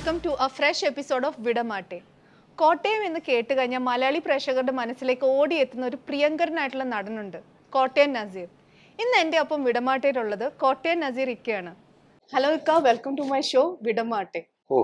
Welcome to a fresh episode of Vidamatte Kottayam എന്ന് കേട്ട് കഴിഞ്ഞാൽ മലയാളി പ്രേക്ഷകരുടെ മനസ്സിലേക്ക് ഓടിയെത്തുന്ന ഒരു പ്രിയങ്കരനായിട്ടുള്ള നടനുണ്ട് കോട്ടയം നസീർ ഇന്ന് എൻ്റെ ഒപ്പം വിടമാട്ടയിലുള്ളത് കോട്ടയം നസീർ ഇക്കയാണ് ഹലോ ഇക്ക welcome to my show Vidamatte ഓ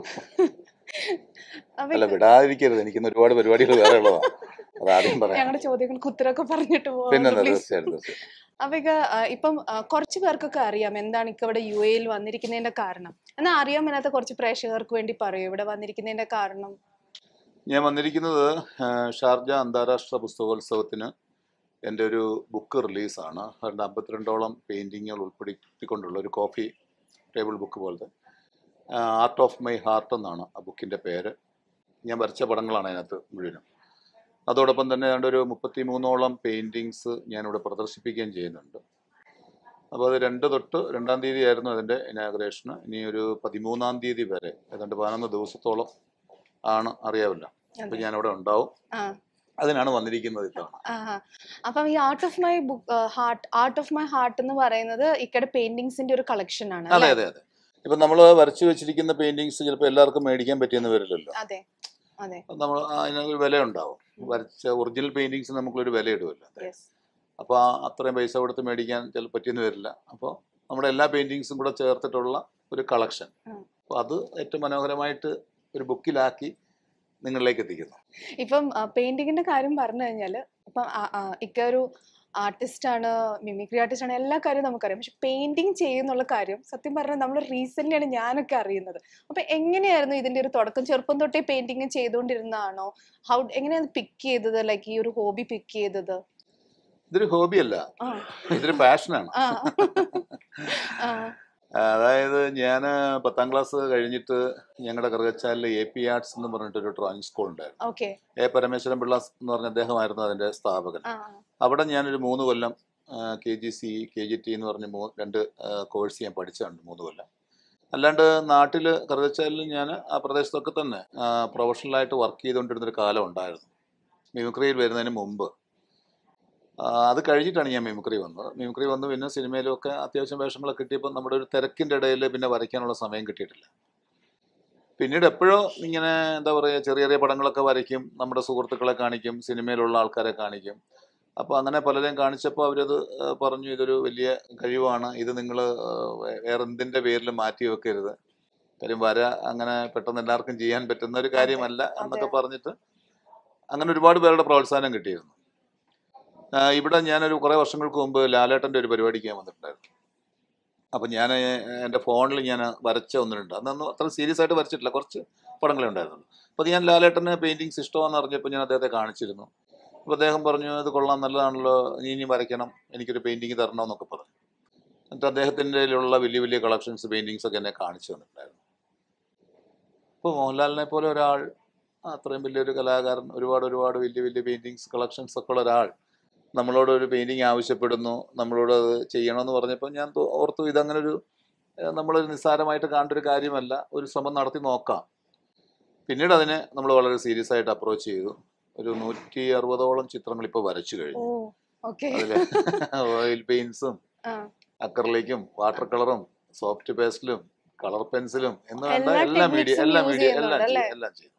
അപ്പൊ അല്ല വിടാതിരിക്കരുത് എനിക്കിന്ന് ഒരുപാട് പരിപാടികൾ വേറെ ഉള്ളതാണ് അത് ആദ്യം പറയാം ഞങ്ങളുടെ ചോദ്യങ്ങൾക്ക് ഉത്തരമൊക്കെ പറഞ്ഞിട്ട് പിന്നെ പോകാം തീർച്ചയായിട്ടും തീർച്ചയായിട്ടും അപ്പൊ ഇക്ക, ആ, ഇപ്പം ആ, കുറച്ച് പേർക്കൊക്കെ അറിയാം എന്താണ് ഇക്ക ഇവിടെ യു എയിൽ വന്നിരിക്കുന്നതിന്റെ കാരണം എന്നാൽ അറിയാൻ മേലാത്ത കുറച്ച് പ്രേക്ഷകർക്ക് വേണ്ടി പറയൂ ഇവിടെ വന്നിരിക്കുന്നതിന്റെ കാരണം ഞാൻ വന്നിരിക്കുന്നത് ആ, ഷാർജ അന്താരാഷ്ട്ര പുസ്തകോത്സവത്തിന് എൻ്റെ ഒരു ബുക്ക് റിലീസാണ് അതിൻ്റെ അമ്പത്തിരണ്ടോളം പെയിൻറ്റിങ്ങുകൾ ഉൾപ്പെടുത്തിക്കൊണ്ടുള്ള ഒരു കോഫി ടേബിൾ ബുക്ക് പോലത്തെ ആർട്ട് ഓഫ് മൈ ഹാർട്ട് എന്നാണ് ആ ബുക്കിൻ്റെ പേര് ഞാൻ വരച്ച പടങ്ങളാണ് അതിനകത്ത് മുഴുവനും അതോടൊപ്പം തന്നെ ഏതാണ്ട് ഒരു മുപ്പത്തി മൂന്നോളം പെയിൻറ്റിങ്സ് ഞാനിവിടെ പ്രദർശിപ്പിക്കുകയും ചെയ്യുന്നുണ്ട് അപ്പോൾ അത് രണ്ട് തൊട്ട് രണ്ടാം തീയതി ആയിരുന്നു അതിൻ്റെ ഇനാഗ്രേഷന് ഇനി ഒരു പതിമൂന്നാം തീയതി വരെ ഏതാണ്ട് പതിനൊന്ന് ദിവസത്തോളം ആണ് അറിയാവില്ല അപ്പം അതെ. ഞാനിവിടെ ഉണ്ടാവും ആ അതിനാണ് വന്നിരിക്കുന്നത് ഇത്തവണ ആഹാ. അപ്പം ഈ art of my book heart art of my heart എന്ന് പറയുന്നത് ഇക്കടെ പെയിന്റിങ്സിന്റെ ഒരു കളക്ഷൻ ആണ് അതെ അല്ലേ? അതെ അതെ ഇപ്പം നമ്മൾ വരച്ചു വെച്ചിരിക്കുന്ന പെയിന്റിങ്സ് ചിലപ്പോൾ എല്ലാവർക്കും മേടിക്കാൻ പറ്റിയെന്ന് വരില്ലല്ലോ അതെ അതെ നമ്മൾ അതിനൊരു വില ഉണ്ടാവും വരച്ച ഒറിജിനൽ പെയിന്റിങ്സ് നമുക്കൊരു വില ഇടുമല്ലോ യെസ് അപ്പോൾ ആ അത്രയും പൈസ കൊടുത്ത് മേടിക്കാൻ ചിലപ്പോൾ പറ്റിയെന്ന് വരില്ല അപ്പോൾ നമ്മുടെ എല്ലാ പെയിന്റിങ്സും കൂടെ ചേർത്തിട്ടുള്ള ഒരു കളക്ഷൻ ഉം. അപ്പോൾ അത് ഏറ്റവും മനോഹരമായിട്ട് ഒരു ബുക്കിലാക്കി നിങ്ങളിലേക്ക് എത്തിക്കുന്നു ഇപ്പം പെയിന്റിങ്ങിന്റെ കാര്യം പറഞ്ഞു കഴിഞ്ഞാല് ഇപ്പം ആ, ആ, ഇക്ക ഒരു ആർട്ടിസ്റ്റ് ആണ് മിമിക്രി ആർട്ടിസ്റ്റ് ആണ് എല്ലാ കാര്യവും നമുക്കറിയാം പക്ഷെ പെയിന്റിങ് ചെയ്യുന്നുള്ള കാര്യം സത്യം പറഞ്ഞാൽ നമ്മൾ റീസെന്റ് ആണ് ഞാനൊക്കെ അറിയുന്നത് അപ്പൊ എങ്ങനെയായിരുന്നു ഇതിന്റെ ഒരു തുടക്കം ചെറുപ്പം തൊട്ടേ പെയിന്റിങ് ചെയ്തുകൊണ്ടിരുന്നതാണോ ഹൗ എങ്ങനെയാണ് പിക്ക് ചെയ്തത് ലൈക്ക് ഈ ഒരു ഹോബി പിക്ക് ചെയ്തത് ഇതൊരു ഹോബിയല്ല ആ ഇതൊരു പാഷനാണ് ആ ആ അതായത് ഞാൻ പത്താം ക്ലാസ് കഴിഞ്ഞിട്ട് ഞങ്ങളുടെ കറുകച്ചാലിൽ എ പി ആർട്സ് എന്ന് പറഞ്ഞിട്ടൊരു ഡ്രോയിങ് സ്കൂൾ ഉണ്ടായിരുന്നു ഓക്കെ എ പരമേശ്വരൻ പിള്ള എന്ന് പറഞ്ഞ അദ്ദേഹമായിരുന്നു അതിൻ്റെ സ്ഥാപകൻ ആ അവിടെ ഞാനൊരു മൂന്ന് കൊല്ലം K G C K G T എന്ന് പറഞ്ഞ മൂ രണ്ട് കോഴ്സ് ഞാൻ പഠിച്ചിട്ടുണ്ട് മൂന്ന് കൊല്ലം അല്ലാണ്ട് നാട്ടിൽ കറുകച്ചാലിൽ ഞാൻ ആ പ്രദേശത്തൊക്കെ തന്നെ പ്രൊഫഷണലായിട്ട് വർക്ക് ചെയ്തുകൊണ്ടിരുന്നൊരു കാലം ഉണ്ടായിരുന്നു മിമിക്രിയിൽ വരുന്നതിന് മുമ്പ് ആ, അത് കഴിഞ്ഞിട്ടാണ് ഞാൻ മിമിക്രി വന്നത് മിമിക്രി വന്ന് പിന്നെ സിനിമയിലും ഒക്കെ അത്യാവശ്യം വേഷങ്ങളൊക്കെ കിട്ടിയപ്പോൾ നമ്മുടെ ഒരു തിരക്കിൻ്റെ ഇടയിൽ പിന്നെ വരയ്ക്കാനുള്ള സമയം കിട്ടിയിട്ടില്ല പിന്നീട് എപ്പോഴോ ഇങ്ങനെ എന്താ പറയുക ചെറിയ ചെറിയ പടങ്ങളൊക്കെ വരയ്ക്കും നമ്മുടെ സുഹൃത്തുക്കളെ കാണിക്കും സിനിമയിലുള്ള ആൾക്കാരെ കാണിക്കും അപ്പോൾ അങ്ങനെ പലരെയും കാണിച്ചപ്പോൾ അവരത് ആ, പറഞ്ഞു ഇതൊരു വലിയ കഴിവാണ് ഇത് നിങ്ങൾ വേറെ എന്തിൻ്റെ പേരിൽ മാറ്റി വെക്കരുത് കാര്യം വര അങ്ങനെ പെട്ടെന്ന് എല്ലാവർക്കും ചെയ്യാൻ പറ്റുന്ന ഒരു കാര്യമല്ല എന്നൊക്കെ പറഞ്ഞിട്ട് അങ്ങനെ ഒരുപാട് പേരുടെ പ്രോത്സാഹനം കിട്ടിയിരുന്നു ആ, ഇവിടെ ഞാനൊരു കുറേ വർഷങ്ങൾക്ക് മുമ്പ് ലാലേട്ടൻ്റെ ഒരു പരിപാടിക്ക് ഞാൻ വന്നിട്ടുണ്ടായിരുന്നു അപ്പം ഞാൻ എൻ്റെ ഫോണിൽ ഞാൻ വരച്ച ഒന്നിനുണ്ട് അന്നൊന്നും അത്ര സീരിയസ് ആയിട്ട് വരച്ചിട്ടില്ല കുറച്ച് പടങ്ങളെ ഉണ്ടായിരുന്നുള്ളൂ അപ്പോൾ അത് ഞാൻ ലാലേട്ടന് പെയിൻറ്റിങ്സ് ഇഷ്ടമാണെന്ന് അറിഞ്ഞപ്പോൾ ഞാൻ അദ്ദേഹത്തെ കാണിച്ചിരുന്നു അപ്പോൾ അദ്ദേഹം പറഞ്ഞു ഇത് കൊള്ളാം നല്ലതാണല്ലോ നീ ഇനി വരയ്ക്കണം എനിക്കൊരു പെയിൻറ്റിങ് തരണമെന്നൊക്കെ പറഞ്ഞു എന്നിട്ട് അദ്ദേഹത്തിൻ്റെ ഉള്ള വലിയ വലിയ കളക്ഷൻസ് പെയിൻറ്റിങ്സ് ഒക്കെ എന്നെ കാണിച്ചു തന്നിട്ടുണ്ടായിരുന്നു ഇപ്പോൾ മോഹൻലാലിനെ പോലെ ഒരാൾ അത്രയും വലിയൊരു കലാകാരൻ ഒരുപാട് ഒരുപാട് വലിയ വലിയ പെയിൻറ്റിങ്സ് കളക്ഷൻസ് ഒക്കെ ഉള്ള ഒരാൾ നമ്മളോട് ഒരു പെയിൻറ്റിങ് ആവശ്യപ്പെടുന്നു നമ്മളോട് അത് ചെയ്യണമെന്ന് പറഞ്ഞപ്പോൾ ഞാൻ തോ- ഓർത്തു ഇതങ്ങനെ ഒരു ഏഹ്, നമ്മളൊരു നിസ്സാരമായിട്ട് കാണേണ്ട ഒരു കാര്യമല്ല ഒരു ശ്രമം നടത്തി നോക്കാം പിന്നീട് അതിനെ നമ്മൾ വളരെ സീരിയസ് ആയിട്ട് അപ്രോച്ച് ചെയ്തു ഒരു നൂറ്റി അറുപതോളം ചിത്രങ്ങൾ ഇപ്പോൾ വരച്ചു ഓ കഴിഞ്ഞു ഓക്കെ അതിൽ ഓയിൽ പെയിൻസും ആ അക്കറിലേക്കും വാട്ടർ കളറും സോഫ്റ്റ് പേസ്റ്റിലും കളർ പെൻസിലും എന്ന് വേണ്ട എല്ലാ എല്ലാ മീഡിയ techniques ഉം എല്ലാ use മീഡിയ എല്ലാം ചെയ്യുന്നുണ്ട് ചെയ്യും അല്ലേ? എല്ലാം ചെയ്യും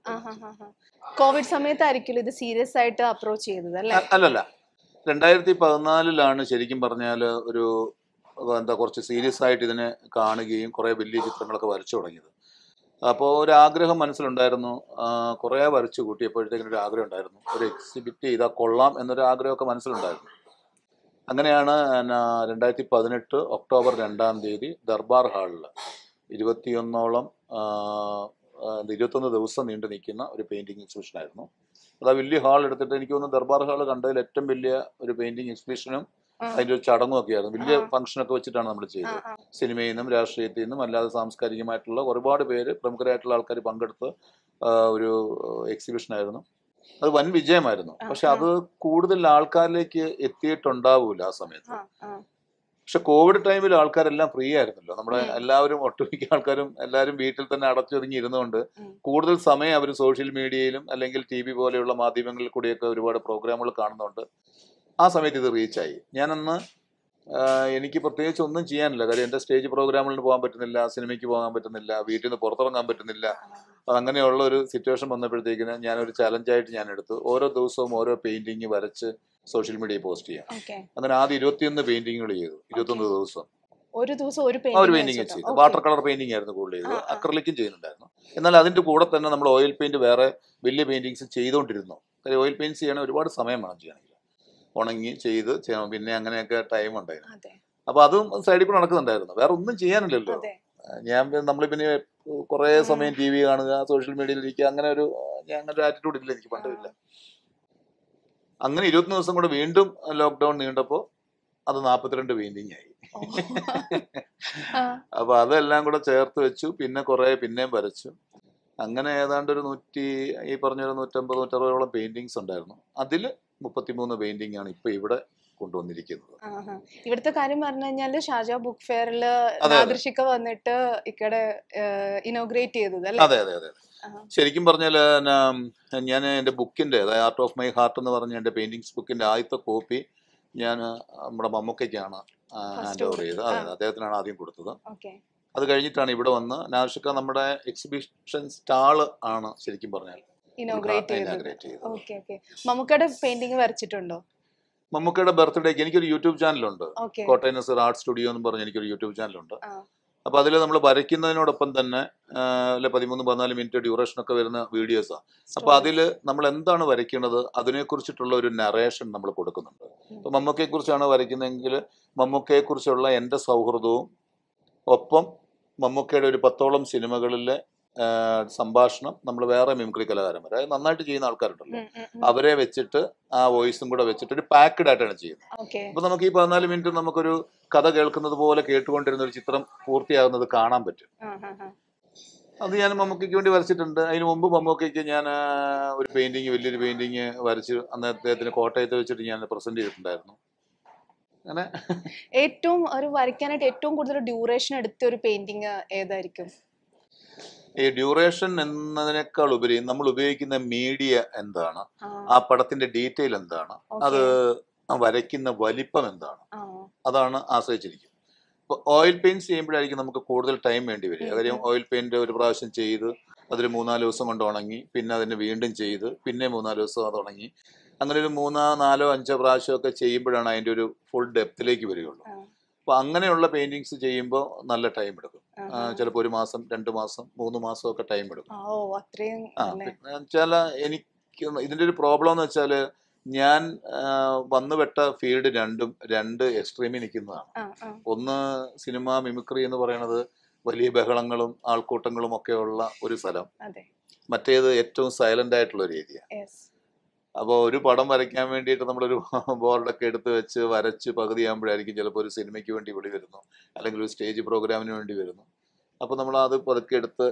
കോവിഡ് സമയത്തായിരിക്കും ഇത് സീരിയസ് ആയിട്ട് അപ്രോച്ച് ചെയ്തത് അല്ലേ അ- അല്ലല്ല രണ്ടായിരത്തി പതിനാലിലാണ് ശരിക്കും പറഞ്ഞാൽ ഒരു എന്താ കുറച്ച് സീരിയസ് ആയിട്ട് ഇതിനെ കാണുകയും കുറേ വലിയ ചിത്രങ്ങളൊക്കെ വരച്ചു തുടങ്ങിയത് അപ്പോൾ ഒരു ആഗ്രഹം മനസ്സിലുണ്ടായിരുന്നു ആ, കുറേ വരച്ചു കൂട്ടിയപ്പോഴത്തേക്കിന് ഒരു ആഗ്രഹം ഉണ്ടായിരുന്നു ഒരു എക്സിബിറ്റ് ചെയ്താൽ കൊള്ളാം എന്നൊരു ആഗ്രഹമൊക്കെ മനസ്സിലുണ്ടായിരുന്നു അങ്ങനെയാണ് എന്നാ രണ്ടായിരത്തി പതിനെട്ട് ഒക്ടോബർ രണ്ടാം തീയതി ദർബാർ ഹാളിൽ ഇരുപത്തിയൊന്നോളം ആ, ആ, ഇരുപത്തൊന്ന് ദിവസം നീണ്ടു നിൽക്കുന്ന ഒരു പെയിൻറ്റിങ് എക്സിബിഷനായിരുന്നു അത് ആ വലിയ ഹാൾ എടുത്തിട്ട് എനിക്ക് തോന്നുന്നു ദർബാർ ഹാൾ കണ്ടതിൽ ഏറ്റവും വലിയ ഒരു പെയിന്റിംഗ് എക്സിബിഷനും ആ. അതിന്റെ ഒരു ചടങ്ങും ഒക്കെ ആയിരുന്നു വലിയ ആ. ഫംഗ്ഷനൊക്കെ വെച്ചിട്ടാണ് നമ്മൾ ആ, ചെയ്തത് ആ. സിനിമയിൽ നിന്നും രാഷ്ട്രീയത്തിൽ നിന്നും അല്ലാതെ സാംസ്കാരികമായിട്ടുള്ള ഒരുപാട് പേര് പ്രമുഖരായിട്ടുള്ള ആൾക്കാർ പങ്കെടുത്ത് ആ, ഒരു എക്സിബിഷൻ ആയിരുന്നു അത് വൻ വിജയമായിരുന്നു ആ, പക്ഷെ ആ. അത് കൂടുതൽ ആൾക്കാരിലേക്ക് എത്തിയിട്ടുണ്ടാവൂല ആ സമയത്ത് ആ, ആ. പക്ഷെ കോവിഡ് ടൈമിൽ ആൾക്കാരെല്ലാം ഫ്രീ ആയിരുന്നല്ലോ നമ്മുടെ ഉം. എല്ലാവരും ഒട്ടുമിക്ക ആൾക്കാരും എല്ലാവരും വീട്ടിൽ തന്നെ അടച്ചൊതുങ്ങി ഇരുന്നുകൊണ്ട് ഉം. കൂടുതൽ സമയം അവർ സോഷ്യൽ മീഡിയയിലും അല്ലെങ്കിൽ ടി വി പോലെയുള്ള മാധ്യമങ്ങളിൽ കൂടിയൊക്കെ ഒരുപാട് പ്രോഗ്രാമുകൾ കാണുന്നുണ്ട് ആ സമയത്ത് ഇത് റീച്ചായി ഞാനന്ന് ആഹ്, എനിക്ക് പ്രത്യേകിച്ച് ഒന്നും ചെയ്യാനില്ല കാര്യം എൻ്റെ സ്റ്റേജ് പ്രോഗ്രാമുകളിന് പോകാൻ പറ്റുന്നില്ല സിനിമയ്ക്ക് പോകാൻ പറ്റുന്നില്ല വീട്ടിൽ നിന്ന് പുറത്തിറങ്ങാൻ പറ്റുന്നില്ല അത് അങ്ങനെയുള്ള ഒരു സിറ്റുവേഷൻ വന്നപ്പോഴത്തേക്കിന് ഞാനൊരു ചലഞ്ചായിട്ട് ഞാൻ എടുത്തു ഓരോ ദിവസവും ഓരോ പെയിന്റിങ് വരച്ച് സോഷ്യൽ മീഡിയയിൽ പോസ്റ്റ് ചെയ്യാം ഓക്കെ അങ്ങനെ ആദ്യം ഇരുപത്തിയൊന്ന് പെയിന്റിങ്ങുകൾ ചെയ്തു ഇരുപത്തൊന്ന് ദിവസം ഒരു ദിവസം ഒരു ആ ഒരു പെയിന്റിംഗ് പെയിന്റിങ് വെച്ചിട്ടോ? ചെയ്തു Okay. വാട്ടർ കളർ പെയിന്റിംഗ് ആയിരുന്നു കൂടുതൽ ചെയ്തത് ആ, ആ. അക്രലിക്കും ചെയ്യുന്നുണ്ടായിരുന്നു എന്നാൽ അതിന്റെ കൂടെ തന്നെ നമ്മൾ ഓയിൽ പെയിന്റ് വേറെ വലിയ പെയിന്റിങ്സ് ചെയ്തുകൊണ്ടിരുന്നു കാര്യം ഓയിൽ പെയിന്റ്സ് ചെയ്യണ ഒരുപാട് സമയം വേണം ചെയ്യണമെങ്കിൽ ഉണങ്ങി ചെയ്ത് ചെയ്യണം പിന്നെ അങ്ങനെയൊക്കെ ടൈം ഉണ്ടായിരുന്നു അതെ അപ്പൊ അതും സൈഡിൽ കൂടെ നടക്കുന്നുണ്ടായിരുന്നു വേറെ ഒന്നും ചെയ്യാനില്ലല്ലോ അതെ ഞാൻ പിന്നെ- നമ്മള് പിന്നെ കുറെ ഉം. സമയം ടി വി കാണുക സോഷ്യൽ മീഡിയയിൽ ഇരിക്കുക അങ്ങനെ ഒരു ഞാൻ അങ്ങനെ ഒരു ആറ്റിറ്റ്യൂഡ് ഇല്ല എനിക്ക് പണ്ടില്ല അങ്ങനെ ഇരുപത്തൊന്ന് ദിവസം കൂടെ വീണ്ടും ലോക്ക്ഡൌൺ നീണ്ടപ്പോൾ അത് നാൽപ്പത്തിരണ്ട് പെയിന്റിംഗ് ആയി ഓ. ആ, അപ്പൊ അതെല്ലാം കൂടെ ചേർത്ത് വെച്ചു പിന്നെ കുറെ പിന്നെയും വരച്ചു അങ്ങനെ ഏതാണ്ട് ഒരു നൂറ്റി ഈ പറഞ്ഞൊരു നൂറ്റമ്പത് നൂറ്ററുപതോളം പെയിന്റിങ്സ് ഉണ്ടായിരുന്നു അതിൽ മുപ്പത്തിമൂന്ന് പെയിന്റിംഗ് ആണ് ഇപ്പൊ ഇവിടെ കൊണ്ടുവന്നിരിക്കുന്നത് ആഹാ. ഇവിടുത്തെ കാര്യം പറഞ്ഞു കഴിഞ്ഞാല് ഷാജ ബുക്ക് ഫെയറിൽ അതെ. നാദൃഷിക്ക വന്നിട്ട് ഇക്കടെ ഇനോഗ്രേറ്റ് ചെയ്തത് അല്ലേ അതെ അതെ അതെ ആഹാ. ശരിക്കും പറഞ്ഞാൽ ഞാൻ എൻ്റെ ബുക്കിൻ്റെ അതായത് ആർട്ട് ഓഫ് മൈ ഹാർട്ട് എന്ന് പറഞ്ഞ എൻ്റെ പെയിന്റിങ്സ് ബുക്കിൻ്റെ ആദ്യത്തെ കോപ്പി ഞാൻ നമ്മുടെ മമ്മൂക്കയ്ക്കാണ് ഹാൻഡ് ഓവർ ചെയ്തത് അതെ ആ. അദ്ദേഹത്തിനാണ് ആദ്യം കൊടുത്തത് ഓക്കെ അത് കഴിഞ്ഞിട്ടാണ് ഇവിടെ വന്ന് നാഷിക്ക നമ്മുടെ എക്സിബിഷൻ സ്റ്റാള് ആണ് ശരിക്കും പറഞ്ഞാൽ ഇനോഗ്രേറ്റ് ചെയ്തത് ഇനാഗ്രേറ്റ് ചെയ്തത് ഓക്കെ ഓക്കെ മമ്മൂക്കയുടെ പെയിന്റിങ് വരച്ചിട്ടുണ്ടോ മമ്മൂക്കയുടെ ബർത്ത്ഡേക്ക് എനിക്കൊരു യൂട്യൂബ് ചാനലുണ്ട് okay Kottayam Naseer art studio എന്ന് പറഞ്ഞ് എനിക്കൊരു യൂട്യൂബ് ചാനലുണ്ട് ആ. അപ്പൊ അതിൽ നമ്മൾ വരയ്ക്കുന്നതിനോടൊപ്പം തന്നെ ആ, അല്ലെ പതിമൂന്ന് പതിനാല് മിനിറ്റ് ഡ്യൂറേഷൻ ഒക്കെ വരുന്ന വീഡിയോസാണ് അപ്പൊ അതില് നമ്മൾ എന്താണ് വരയ്ക്കുന്നത് അതിനെക്കുറിച്ചിട്ടുള്ള ഒരു നറേഷൻ നമ്മൾ കൊടുക്കുന്നുണ്ട് ഇപ്പൊ മമ്മൂക്കയെ കുറിച്ചാണ് വരയ്ക്കുന്നതെങ്കിൽ മമ്മൂക്കയെ കുറിച്ചുള്ള എൻ്റെ സൗഹൃദവും ഒപ്പം മമ്മൂക്കയുടെ ഒരു പത്തോളം സിനിമകളിലെ ആ, സംഭാഷണം നമ്മൾ വേറെ മിമിക്രി കലാകാരന്മാർ അതായത് നന്നായിട്ട് ചെയ്യുന്ന ആൾക്കാരുണ്ടല്ലോ അവരെ വെച്ചിട്ട് ആ വോയിസും കൂടെ വെച്ചിട്ട് ഒരു പാക്കഡ് ആയിട്ടാണ് ചെയ്യുന്നത് ഓക്കെ അപ്പൊ നമുക്ക് ഈ പതിനാല് മിനിറ്റ് നമുക്കൊരു കഥ കേൾക്കുന്നത് പോലെ കേട്ടുകൊണ്ടിരുന്ന ഒരു ചിത്രം പൂർത്തിയാകുന്നത് കാണാൻ പറ്റും അത് ഞാൻ മമ്മൂക്കയ്ക്ക് വേണ്ടി വരച്ചിട്ടുണ്ട് അതിന് മുമ്പ് മമ്മൂക്കയ്ക്ക് ഞാൻ ആ, ഒരു പെയിന്റിങ് വലിയൊരു പെയിന്റിങ് വരച്ച് അന്ന് അദ്ദേഹത്തിന് കോട്ടയത്ത് വെച്ചിട്ട് ഞാൻ പ്രസന്റ് ചെയ്തിട്ടുണ്ടായിരുന്നു അങ്ങനെ ഏറ്റവും ഒരു വരയ്ക്കാനായിട്ട് ഏറ്റവും കൂടുതൽ ഡ്യൂറേഷൻ എടുത്ത ഒരു പെയിന്റിങ് ഏതായിരിക്കും ഈ ഡ്യൂറേഷൻ എന്നതിനേക്കാൾ ഉപരി നമ്മൾ ഉപയോഗിക്കുന്ന മീഡിയ എന്താണ് ആ, ആ പടത്തിന്റെ ഡീറ്റെയിൽ എന്താണ് okay. അത് ആ വരയ്ക്കുന്ന വലിപ്പം എന്താണ് ആ, അതാണ് ആശ്രയിച്ചിരിക്കും ഇപ്പോൾ ഓയിൽ പെയിന്റ്സ് ചെയ്യുമ്പോഴായിരിക്കും നമുക്ക് കൂടുതൽ ടൈം വേണ്ടി വരിക ഉം, കാര്യം ഉം. ഓയിൽ പെയിന്റ് ഒരു പ്രാവശ്യം ചെയ്ത് അതൊരു മൂന്നാല് ദിവസം കൊണ്ട് ഉണങ്ങി പിന്നെ അതിന് വീണ്ടും ചെയ്ത് പിന്നെ മൂന്നാല് ദിവസം അത് ഉണങ്ങി അങ്ങനെ ഒരു മൂന്നോ നാലോ അഞ്ചോ പ്രാവശ്യമൊക്കെ ചെയ്യുമ്പോഴാണ് അതിൻ്റെ ഒരു ഫുൾ ഡെപ്തിലേക്ക് വരികയുള്ളൂ ആ, അപ്പോൾ അങ്ങനെയുള്ള പെയിന്റിങ്സ് ചെയ്യുമ്പോൾ നല്ല ടൈം എടുക്കും ആ, ചിലപ്പോൾ ഒരു മാസം രണ്ട് മാസം മൂന്ന് മാസമൊക്കെ ടൈം എടുക്കും ആ, ഓ അത്രയും ആ അല്ലേ പിന്നെ വെച്ചാൽ എനിക്ക് ഇതിന്റെ ഒരു പ്രോബ്ലം എന്ന് വെച്ചാൽ ഞാൻ ആ, വന്നുപെട്ട ഫീൽഡ് രണ്ടും രണ്ട് എക്സ്ട്രീമിൽ നിൽക്കുന്നതാണ് ആ, ആ, ഒന്ന് സിനിമ മിമിക്രി എന്ന് പറയുന്നത് വലിയ ബഹളങ്ങളും ആൾക്കൂട്ടങ്ങളും ഒക്കെ ഉള്ള ഒരു സ്ഥലം അതെ മറ്റേത് ഏറ്റവും സൈലന്റ് ആയിട്ടുള്ള ഒരു ഏരിയ യെസ് അപ്പോൾ ഒരു പടം വരയ്ക്കാൻ വേണ്ടിയിട്ട് നമ്മളൊരു ബോർഡൊക്കെ എടുത്ത് വെച്ച് വരച്ച് പകുതിയാകുമ്പോഴായിരിക്കും ചിലപ്പോൾ ഒരു സിനിമയ്ക്ക് വേണ്ടി വിളി വരുന്നു അല്ലെങ്കിൽ ഒരു സ്റ്റേജ് പ്രോഗ്രാമിന് വേണ്ടി വരുന്നു അപ്പോൾ നമ്മൾ അത് പതുക്കെ എടുത്ത്